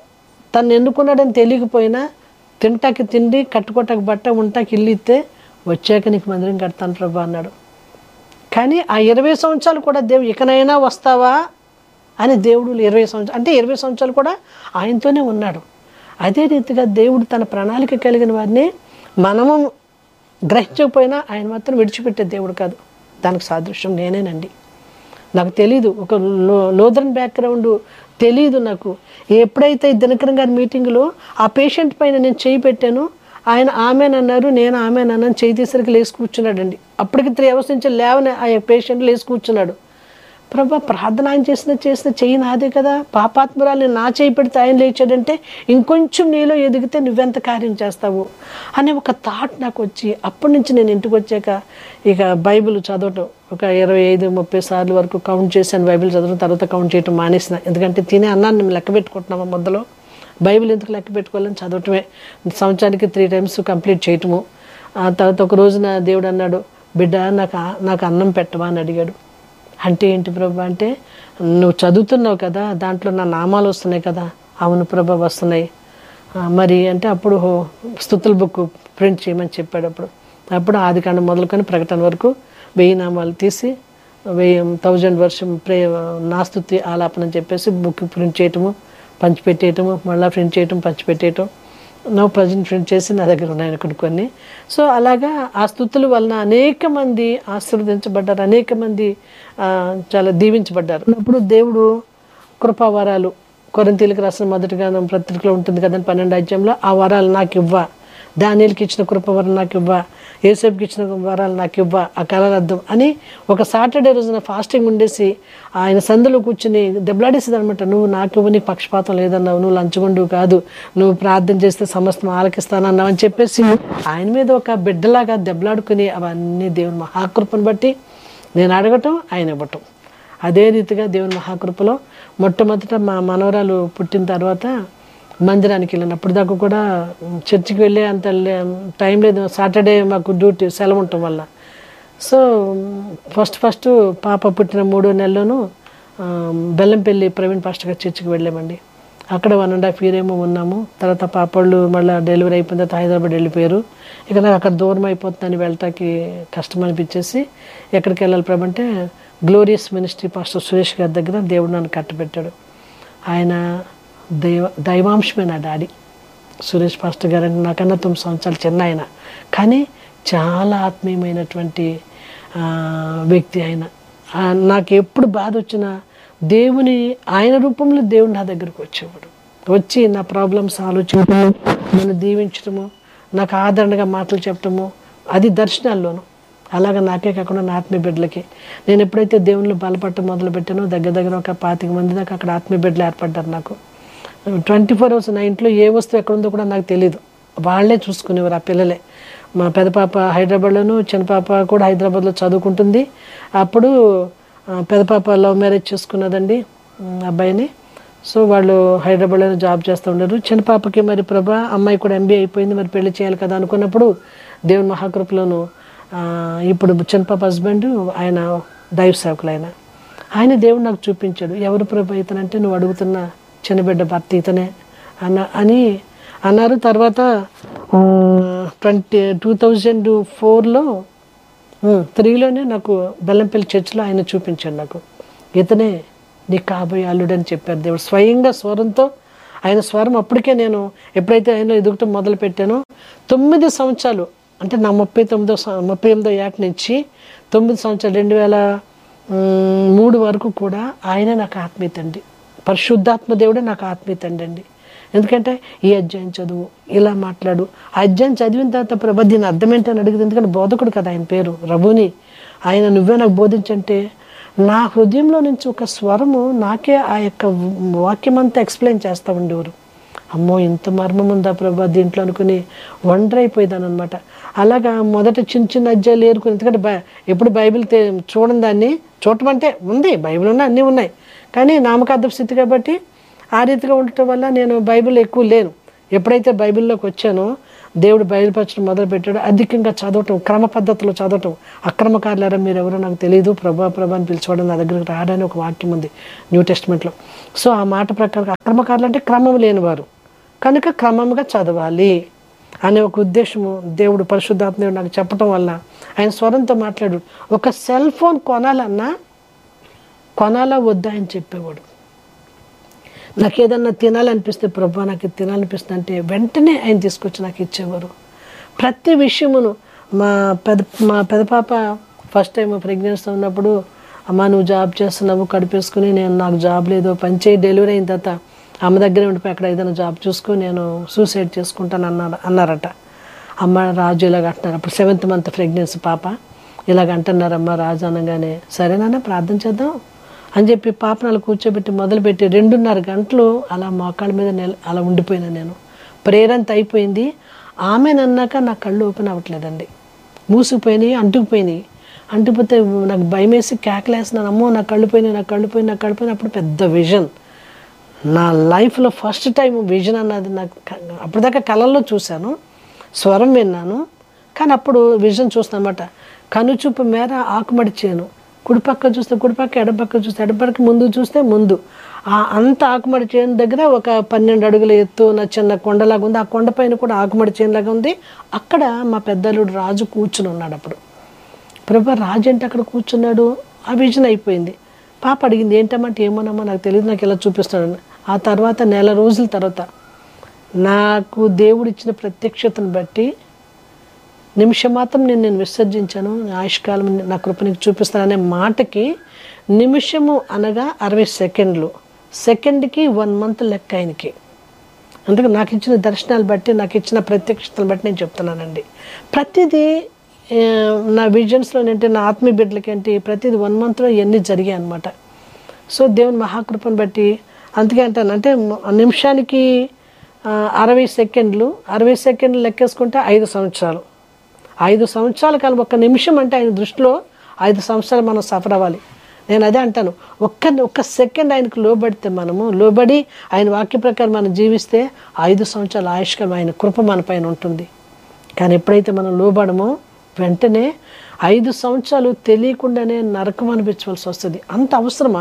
తను ఎన్నుకున్నాడని తెలియకపోయినా తింటాకి తిండి కట్టుకోటాకి బట్ట ఉంటాకి ఇల్లు ఇస్తే వచ్చాక నీకు మందిరం కడతాను ప్రభా అన్నాడు కానీ ఆ ఇరవై సంవత్సరాలు కూడా దేవుడు ఇకనైనా వస్తావా అని దేవుడు ఇరవై సంవత్సరాలు అంటే ఇరవై సంవత్సరాలు కూడా ఆయనతోనే ఉన్నాడు అదే రీతిగా దేవుడు తన ప్రణాళిక కలిగిన వారిని మనము గ్రహించకపోయినా ఆయన మాత్రం విడిచిపెట్టే దేవుడు కాదు దానికి సాదృశ్యం నేనేనండి నాకు తెలీదు ఒక లో లోదరన్ బ్యాక్గ్రౌండ్ తెలీదు నాకు ఎప్పుడైతే ఈ దినకరం గారి మీటింగ్లో ఆ పేషెంట్ పైన నేను చేయి పెట్టాను ఆయన ఆమెనన్నారు నేను ఆమెనన్నాను చేయి తీసరికి లేచి కూర్చున్నాడండి అప్పటికి త్రీ అవర్స్ నుంచి లేవని ఆ పేషెంట్ లేచి కూర్చున్నాడు ప్రభా ప్రార్థన ఆయన చేసిన చేసిన చెయ్యి నాదే కదా పాపాత్మురాలు నా చేయి పెడితే ఆయన లేచాడంటే ఇంకొంచెం నీలో ఎదిగితే నువ్వెంత కార్యం చేస్తావు అనే ఒక థాట్ నాకు వచ్చి అప్పటి నుంచి నేను ఇంటికి వచ్చాక ఇక బైబిల్ చదవటం ఒక ఇరవై ఐదు ముప్పై సార్లు వరకు కౌంట్ చేశాను బైబిల్ చదవడం తర్వాత కౌంట్ చేయటం మానేసిన ఎందుకంటే తినే అన్నాన్ని మేము లెక్క పెట్టుకుంటున్నాము మొదలో బైబిల్ ఎందుకు లెక్క పెట్టుకోవాలని చదవటమే సంవత్సరానికి త్రీ టైమ్స్ కంప్లీట్ చేయటము ఆ తర్వాత ఒక రోజున దేవుడు అన్నాడు బిడ్డ నాకు ఆ- నాకు అన్నం పెట్టవా అని అడిగాడు అంటే ఏంటి ప్రభా అంటే నువ్వు చదువుతున్నావు కదా దాంట్లో నా నామాలు వస్తున్నాయి కదా అవును ప్రభా వస్తున్నాయి ఆ, మరి అంటే అప్పుడు హో, స్తుతుల బుక్ ప్రింట్ చేయమని చెప్పాడు అప్పుడు అప్పుడు ఆది కాండం మొదలుకొని ప్రకటన వరకు వెయ్యి నామాలు తీసి వెయ్యి థౌజండ్ వర్షం ప్రే నా స్తుతి ఆలాపన అని చెప్పేసి బుక్ ప్రింట్ చేయటము పంచిపెట్టేయటము మళ్ళీ ప్రింట్ చేయటం పంచిపెట్టేయటం నో ప్రజెంట్ ప్రింట్ చేసి నా దగ్గర ఉన్నాయి కొన్ని కొన్ని సో అలాగా ఆ స్థుతుల వలన అనేక మంది ఆశీర్వదించబడ్డారు అనేక మంది ఆ, చాలా దీవించబడ్డారు అప్పుడు దేవుడు కృపావరాలు కొరంతీలకు రాసిన మొదటిగా పత్రికలో ఉంటుంది కదండి పన్నెండు అధ్యాయంలో ఆ వరాలు నాకు ఇవ్వ దానిలకి ఇచ్చిన కృపవరం నాకు ఇవ్వ ఏసేపుకి ఇచ్చిన వరాలు నాకు ఇవ్వ ఆ కలరద్దం అని ఒక సాటర్డే రోజున ఫాస్టింగ్ ఉండేసి ఆయన సందులో కూర్చుని దెబ్బలాడేసేది అనమాట నువ్వు నాకు ఇవ్వ నీకు పక్షపాతం లేదన్నావు నువ్వు లంచగొండు కాదు నువ్వు ప్రార్థన చేస్తే సమస్తం ఆలకిస్తానన్నావు అని చెప్పేసి ఆయన మీద ఒక బిడ్డలాగా దెబ్బలాడుకుని అవన్నీ దేవుని మహాకృపను బట్టి నేను అడగటం ఆయన ఇవ్వటం అదే రీతిగా దేవుని మహాకృపలో మొట్టమొదట మా మనవరాలు పుట్టిన తర్వాత మందిరానికి వెళ్ళాను అప్పుడు దాకా కూడా చర్చికి వెళ్ళే అంత లే- టైం లేదు సాటర్డే మాకు డ్యూటీ సెలవు ఉండటం వల్ల సో ఫస్ట్ ఫస్ట్ పాప పుట్టిన మూడో నెలలోనూ ఆ, బెల్లంపల్లి ప్రవీణ్ పాస్టర్ గారి చర్చికి వెళ్ళామండి అక్కడ వన్ అండ్ హాఫ్ ఇయర్ ఏమో ఉన్నాము తర్వాత పాపళ్ళు మళ్ళీ డెలివరీ అయిపోయిన తర్వాత హైదరాబాద్ వెళ్ళిపోయారు ఇక నాకు అక్కడ దూరం అయిపోతుందని వెళ్ళటానికి కష్టం అనిపించేసి ఎక్కడికి వెళ్ళాలి ప్రభు అంటే గ్లోరియస్ మినిస్ట్రీ పాస్టర్ సురేష్ గారి దగ్గర దేవుడు నన్ను కట్టబెట్టాడు ఆయన దైవ దైవాంశమే నా డాడీ సురేష్ పాస్టర్ గారు అంటే నాకన్నా తొమ్మిది సంవత్సరాలు చిన్న ఆయన కానీ చాలా ఆత్మీయమైనటువంటి ఆ, వ్యక్తి ఆయన ఆ, నాకు ఎప్పుడు బాధ వచ్చినా దేవుని ఆయన రూపంలో దేవుడు నా దగ్గరకు వచ్చేవాడు వచ్చి నా ప్రాబ్లమ్స్ ఆలోచించడము నన్ను దీవించడము నాకు ఆదరణగా మాటలు చెప్పడము అది దర్శనాల్లోనూ అలాగ నాకే కాకుండా నా ఆత్మీయ బిడ్డలకి నేను ఎప్పుడైతే దేవుళ్ళు బలపడటం మొదలు పెట్టానో దగ్గర దగ్గర ఒక పాతిక మంది దాకా అక్కడ ఆత్మీయ బిడ్డలు ఏర్పడ్డారు నాకు ట్వంటీ ఫోర్ అవర్స్ నా ఇంట్లో ఏ వస్తువు ఎక్కడ ఉందో కూడా నాకు తెలియదు వాళ్ళే చూసుకునేవారు ఆ పిల్లలే మా పెద్ద పాప హైదరాబాద్లోను చిన్న పాప కూడా హైదరాబాద్లో చదువుకుంటుంది అప్పుడు ఆ, పెద్ద పాప లవ్ మ్యారేజ్ చేసుకున్నదండి ఉమ్, అబ్బాయిని సో వాళ్ళు హైదరాబాద్లోనే జాబ్ చేస్తూ ఉండరు చిన్న పాపకి మరి ప్రభా అమ్మాయి కూడా ఎంబీఏ అయిపోయింది మరి పెళ్లి చేయాలి కదా అనుకున్నప్పుడు దేవుని మహాకృపలోను ఆ, ఇప్పుడు చిన్న పాప హస్బెండ్ ఆయన దైవ సేవకులు ఆయన ఆయన దేవుడు నాకు చూపించాడు ఎవరు ప్రభు ఇతనంటే నువ్వు అడుగుతున్న చిన్న బిడ్డ భర్త ఇతనే అన్న అని అన్నారు తర్వాత ట్వంటీ టూ థౌజండ్ ఫోర్లో త్రీలోనే నాకు బెల్లంపల్లి చర్చిలో ఆయన చూపించాడు నాకు ఇతనే నీ కాబోయే అల్లుడు అని చెప్పారు దేవుడు స్వయంగా స్వరంతో ఆయన స్వరం అప్పటికే నేను ఎప్పుడైతే ఆయన ఎదుగుటం మొదలు పెట్టానో తొమ్మిది సంవత్సరాలు అంటే నా ముప్పై తొమ్మిదో సం- ముప్పై ఎనిమిదో ఏట నుంచి తొమ్మిది సంవత్సరాలు రెండు వేల మ్, మూడు వరకు కూడా ఆయన నాకు ఆత్మీయత అండి పరిశుద్ధాత్మ దేవుడే నాకు ఆత్మీయత అండి ఎందుకంటే ఈ అధ్యాయం చదువు ఇలా మాట్లాడు ఆ అధ్యాయం చదివిన తర్వాత ప్రభా దీని అర్థం ఏంటని అడిగింది ఎందుకంటే బోధకుడు కదా ఆయన పేరు రఘుని ఆయన నువ్వే నాకు బోధించంటే నా హృదయంలో నుంచి ఒక స్వరము నాకే ఆ యొక్క వాక్యం అంతా ఎక్స్ప్లెయిన్ చేస్తూ ఉండేవారు అమ్మో ఇంత మర్మం ఉందా ప్రభా దీంట్లో అనుకుని వండర్ అయిపోయేదాన్ని అనమాట అలాగా మొదట చిన్న చిన్న అధ్యాయులు ఏరుకుని ఎందుకంటే బై ఎప్పుడు బైబిల్ తే చూడని దాన్ని చూడటం అంటే ఉంది బైబిల్ ఉన్నాయి అన్నీ ఉన్నాయి కానీ నామకార్థ స్థితి కాబట్టి ఆ రీతిగా ఉండటం వల్ల నేను బైబిల్ ఎక్కువ లేను ఎప్పుడైతే బైబిల్లోకి వచ్చానో దేవుడు బయలుపరచడం మొదలు పెట్టాడు అధికంగా చదవటం క్రమ పద్ధతిలో చదవటం అక్రమకారులారా మీరు ఎవరో నాకు తెలియదు ప్రభా ప్రభా అని పిలిచేవాడు నా దగ్గరికి రాడని ఒక వాక్యం ఉంది న్యూ టెస్ట్మెంట్లో సో ఆ మాట ప్రకారం అక్రమకారులు అంటే క్రమం లేనివారు కనుక క్రమంగా చదవాలి అనే ఒక ఉద్దేశము దేవుడు పరిశుద్ధాత్మ దేవుడు నాకు చెప్పటం వల్ల ఆయన స్వరంతో మాట్లాడు ఒక సెల్ ఫోన్ కొనాలన్నా కొనాలా వద్దా అని చెప్పేవాడు నాకు ఏదన్నా తినాలనిపిస్తే ప్రభా నాకు ఇది తినాలనిపిస్తుంది అంటే వెంటనే ఆయన తీసుకొచ్చి నాకు ఇచ్చేవారు ప్రతి విషయమును మా పెద మా పెద పాప ఫస్ట్ టైం ప్రెగ్నెన్సీ ఉన్నప్పుడు అమ్మ నువ్వు జాబ్ చేస్తున్నావు కడిపేసుకుని నేను నాకు జాబ్ లేదు పని చేయి డెలివరీ అయిన తర్వాత అమ్మ దగ్గరే ఉండిపోయి అక్కడ ఏదైనా జాబ్ చూసుకొని నేను సూసైడ్ చేసుకుంటాను అన్నారు అన్నారట అమ్మ రాజు ఇలాగ అంటున్నారు అప్పుడు సెవెంత్ మంత్ ప్రెగ్నెన్సీ పాప ఇలాగ అంటున్నారమ్మ రాజు అనగానే సరేనా ప్రార్థన చేద్దాం అని చెప్పి పాపను అలా కూర్చోబెట్టి మొదలుపెట్టి రెండున్నర గంటలు అలా మోకాళ్ళ మీద నెల అలా ఉండిపోయినా నేను ప్రేరంత అయిపోయింది ఆమెనన్నాక నా కళ్ళు ఓపెన్ అవ్వట్లేదండి మూసుకుపోయినాయి అంటుకుపోయినాయి అంటుకుపోతే నాకు భయం వేసి కేకలేస్తున్నాను అమ్మో నా కళ్ళు పోయినాయి నా కళ్ళు పోయినాయి నా కళ్ళు పోయినాయి అప్పుడు పెద్ద విజన్ నా లైఫ్లో ఫస్ట్ టైం విజన్ అన్నది నాకు క- అప్పటిదాకా కళల్లో చూశాను స్వరం విన్నాను కానీ అప్పుడు విజన్ చూస్తానమాట కనుచూపు మేర ఆకుమడి చేను కుడిపక్క చూస్తే కుడిపక్క ఎడపక్క చూస్తే ఎడపక్క ముందు చూస్తే ముందు ఆ అంత ఆకుమడి చేను దగ్గర ఒక పన్నెండు అడుగుల ఎత్తు నా చిన్న కొండలాగా ఉంది ఆ కొండ పైన కూడా ఆకుమడి చేనులాగా ఉంది అక్కడ మా పెద్దలుడు రాజు కూర్చుని ఉన్నాడు అప్పుడు ప్రభా రాజు అంటే అక్కడ కూర్చున్నాడు ఆ విజన్ అయిపోయింది పాప అడిగింది ఏంటమ్మంటే ఏమోనమ్మా నాకు తెలియదు నాకు ఇలా చూపిస్తాడని ఆ తర్వాత నెల రోజుల తర్వాత నాకు దేవుడు ఇచ్చిన ప్రత్యక్షతను బట్టి నిమిషం మాత్రం నేను నేను విసర్జించాను నా ఆయుష్కాలం నా కృప నీకు చూపిస్తాననే మాటకి నిమిషము అనగా అరవై సెకండ్లు సెకండ్కి వన్ మంత్ లెక్క ఆయనకి అందుకే నాకు ఇచ్చిన దర్శనాలు బట్టి నాకు ఇచ్చిన ప్రత్యక్షతను బట్టి నేను చెప్తున్నానండి ప్రతిదీ ఆ, నా విజన్స్లో ఏంటి నా ఆత్మీయ బిడ్డలకి ఏంటి ప్రతిదీ వన్ మంత్లో ఇవన్నీ జరిగాయి అనమాట సో దేవుని మహాకృపను బట్టి అందుకే అంటాను అంటే మ- నిమిషానికి ఆ, అరవై సెకండ్లు అరవై సెకండ్లు లెక్కేసుకుంటే ఐదు సంవత్సరాలు ఐదు సంవత్సరాల కాలం ఒక్క నిమిషం అంటే ఆయన దృష్టిలో ఐదు సంవత్సరాలు మనం సఫర్ అవ్వాలి నేను అదే అంటాను ఒక్క ఒక్క సెకండ్ ఆయనకు లోబడితే మనము లోబడి ఆయన వాక్య ప్రకారం మనం జీవిస్తే ఐదు సంవత్సరాల ఆయుష్కం ఆయన కృప మన పైన ఉంటుంది కానీ ఎప్పుడైతే మనం లోబడమో వెంటనే ఐదు సంవత్సరాలు తెలియకుండానే నరకం అనిపించవలసి వస్తుంది అంత అవసరమా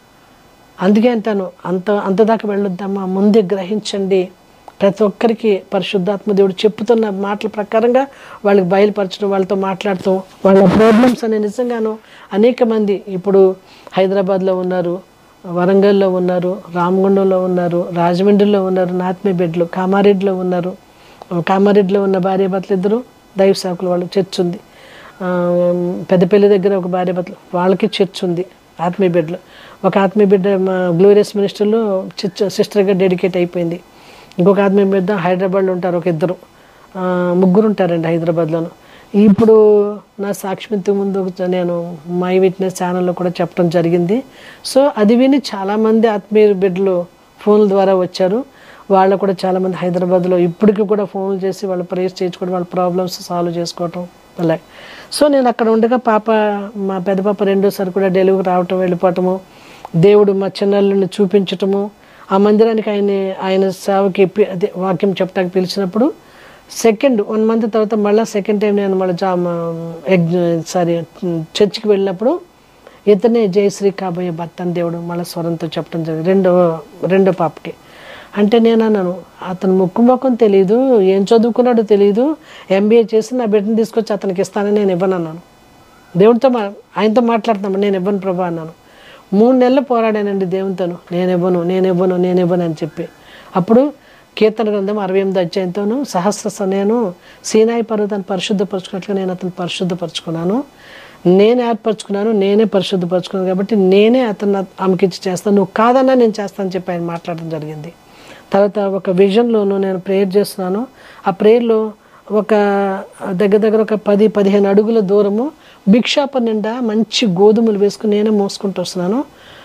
అందుకే అంటాను అంత అంత దాకా వెళ్ళొద్దమ్మా ముందే గ్రహించండి ప్రతి ఒక్కరికి పరిశుద్ధాత్మ దేవుడు చెప్పుతున్న మాటల ప్రకారంగా వాళ్ళకి బయలుపరచడం వాళ్ళతో మాట్లాడటం వాళ్ళ ప్రాబ్లమ్స్ అనే నిజంగాను అనేక మంది ఇప్పుడు హైదరాబాద్లో ఉన్నారు వరంగల్లో ఉన్నారు రామగుండంలో ఉన్నారు రాజమండ్రిలో ఉన్నారు నాత్మే బెడ్లు కామారెడ్డిలో ఉన్నారు కామారెడ్డిలో ఉన్న భార్య భర్తలు ఇద్దరు దైవ సేవకులు వాళ్ళు చర్చ్ ఉంది ఆ, పెద్దపల్లి దగ్గర ఒక భార్య భర్తలు వాళ్ళకి చర్చ్ ఉంది ఆత్మీయ బిడ్డలు ఒక ఆత్మీయ బిడ్డ మా గ్లోరియస్ మినిస్టర్లో చర్చ్ సిస్టర్గా డెడికేట్ అయిపోయింది ఇంకొక ఆత్మీయ బిడ్డ హైదరాబాద్లో ఉంటారు ఒక ఇద్దరు ఆ, ముగ్గురు ఉంటారండి హైదరాబాద్లోను ఇప్పుడు నా సాక్షిమింతకు ముందు ఒక నేను మై విట్నెస్ ఛానల్లో కూడా చెప్పడం జరిగింది సో అది విని చాలామంది ఆత్మీయ బిడ్డలు ఫోన్ల ద్వారా వచ్చారు వాళ్ళు కూడా చాలామంది హైదరాబాద్లో ఇప్పటికి కూడా ఫోన్లు చేసి వాళ్ళు ప్రేయర్స్ చేయించుకోవడం వాళ్ళ ప్రాబ్లమ్స్ సాల్వ్ చేసుకోవటం అలాగే సో నేను అక్కడ ఉండగా పాప మా పెద్ద పాప రెండోసారి కూడా డెలివరీ రావటం వెళ్ళిపోవటము దేవుడు మా చిన్నల్ని చూపించటము ఆ మందిరానికి ఆయన ఆయన సేవకి పి- అదే వాక్యం చెప్పడానికి పిలిచినప్పుడు సెకండ్ వన్ మంత్ తర్వాత మళ్ళీ సెకండ్ టైం నేను మళ్ళీ జా ఎగ్ సారీ చర్చికి వెళ్ళినప్పుడు ఇతనే జయశ్రీ కాబోయే భర్త అని దేవుడు మళ్ళీ స్వరంతో చెప్పడం జరిగింది రెండో రెండో పాపకి అంటే నేను అన్నాను అతను ముక్కు ముఖం తెలియదు ఏం చదువుకున్నాడో తెలియదు ఎంబీఏ చేసి నా బిడ్డను తీసుకొచ్చి అతనికి ఇస్తానని నేను ఇవ్వను అన్నాను దేవుడితో మా ఆయనతో మాట్లాడుతున్నాము నేను ఇవ్వను ప్రభా అన్నాను మూడు నెలలు పోరాడానండి దేవునితోను నేను ఇవ్వను నేను ఇవ్వను నేను ఇవ్వను అని చెప్పి అప్పుడు కీర్తన గ్రంథం అరవై ఎనిమిది అధ్యాయంతోను సహస్ర నేను సీనాయి పర్వతాన్ని పరిశుద్ధపరచుకున్నట్లుగా నేను అతను పరిశుద్ధపరచుకున్నాను నేను ఏర్పరచుకున్నాను నేనే పరిశుద్ధపరచుకున్నాను కాబట్టి నేనే అతను ఆమెకిచ్చి చేస్తాను నువ్వు కాదన్నా నేను చేస్తాను చెప్పి ఆయన మాట్లాడడం జరిగింది తర్వాత ఒక విజన్లోను నేను ప్రేయర్ చేస్తున్నాను ఆ ప్రేయర్లో ఒక దగ్గర దగ్గర ఒక పది పదిహేను అడుగుల దూరము భిక్షాప నిండా మంచి గోధుమలు వేసుకుని నేనే మోసుకుంటూ వస్తున్నాను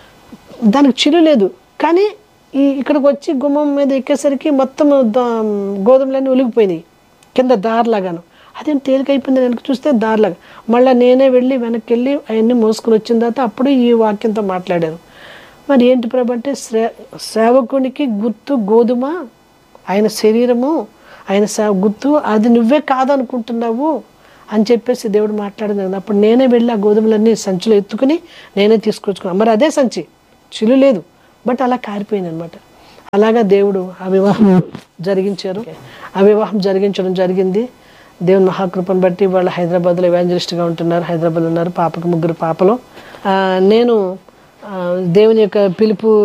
దానికి చిల్లు లేదు కానీ ఈ ఇక్కడికి వచ్చి గుమ్మం మీద ఎక్కేసరికి మొత్తం దా- గోధుమలన్నీ ఒలిగిపోయినాయి కింద దారిలాగాను అదేం తేలికైపోయింది వెనక్కి చూస్తే దారిలాగా మళ్ళీ నేనే వెళ్ళి వెనక్కి వెళ్ళి అవన్నీ మోసుకుని వచ్చిన తర్వాత అప్పుడు ఈ వాక్యంతో మాట్లాడాను మరి ఏంటి ప్రభు అంటే శ్రే సేవకునికి గుర్తు గోధుమ ఆయన శరీరము ఆయన సే- గుర్తు అది నువ్వే కాదనుకుంటున్నావు అని చెప్పేసి దేవుడు మాట్లాడింది కదా అప్పుడు నేనే వెళ్ళి ఆ గోధుమలన్నీ సంచిలో ఎత్తుకుని నేనే తీసుకొచ్చుకున్నాను మరి అదే సంచి చిలు లేదు బట్ అలా కారిపోయింది అనమాట అలాగా దేవుడు ఆ వివాహం జరిగించారు ఆ వివాహం జరిగించడం జరిగింది దేవుని మహాకృపను బట్టి వాళ్ళు హైదరాబాద్లో ఎవాంజలిస్ట్గా ఉంటున్నారు హైదరాబాద్ ఉన్నారు పాపకు ముగ్గురు పాపలు ఆ, నేను ఆ, దేవుని యొక్క పిలుపు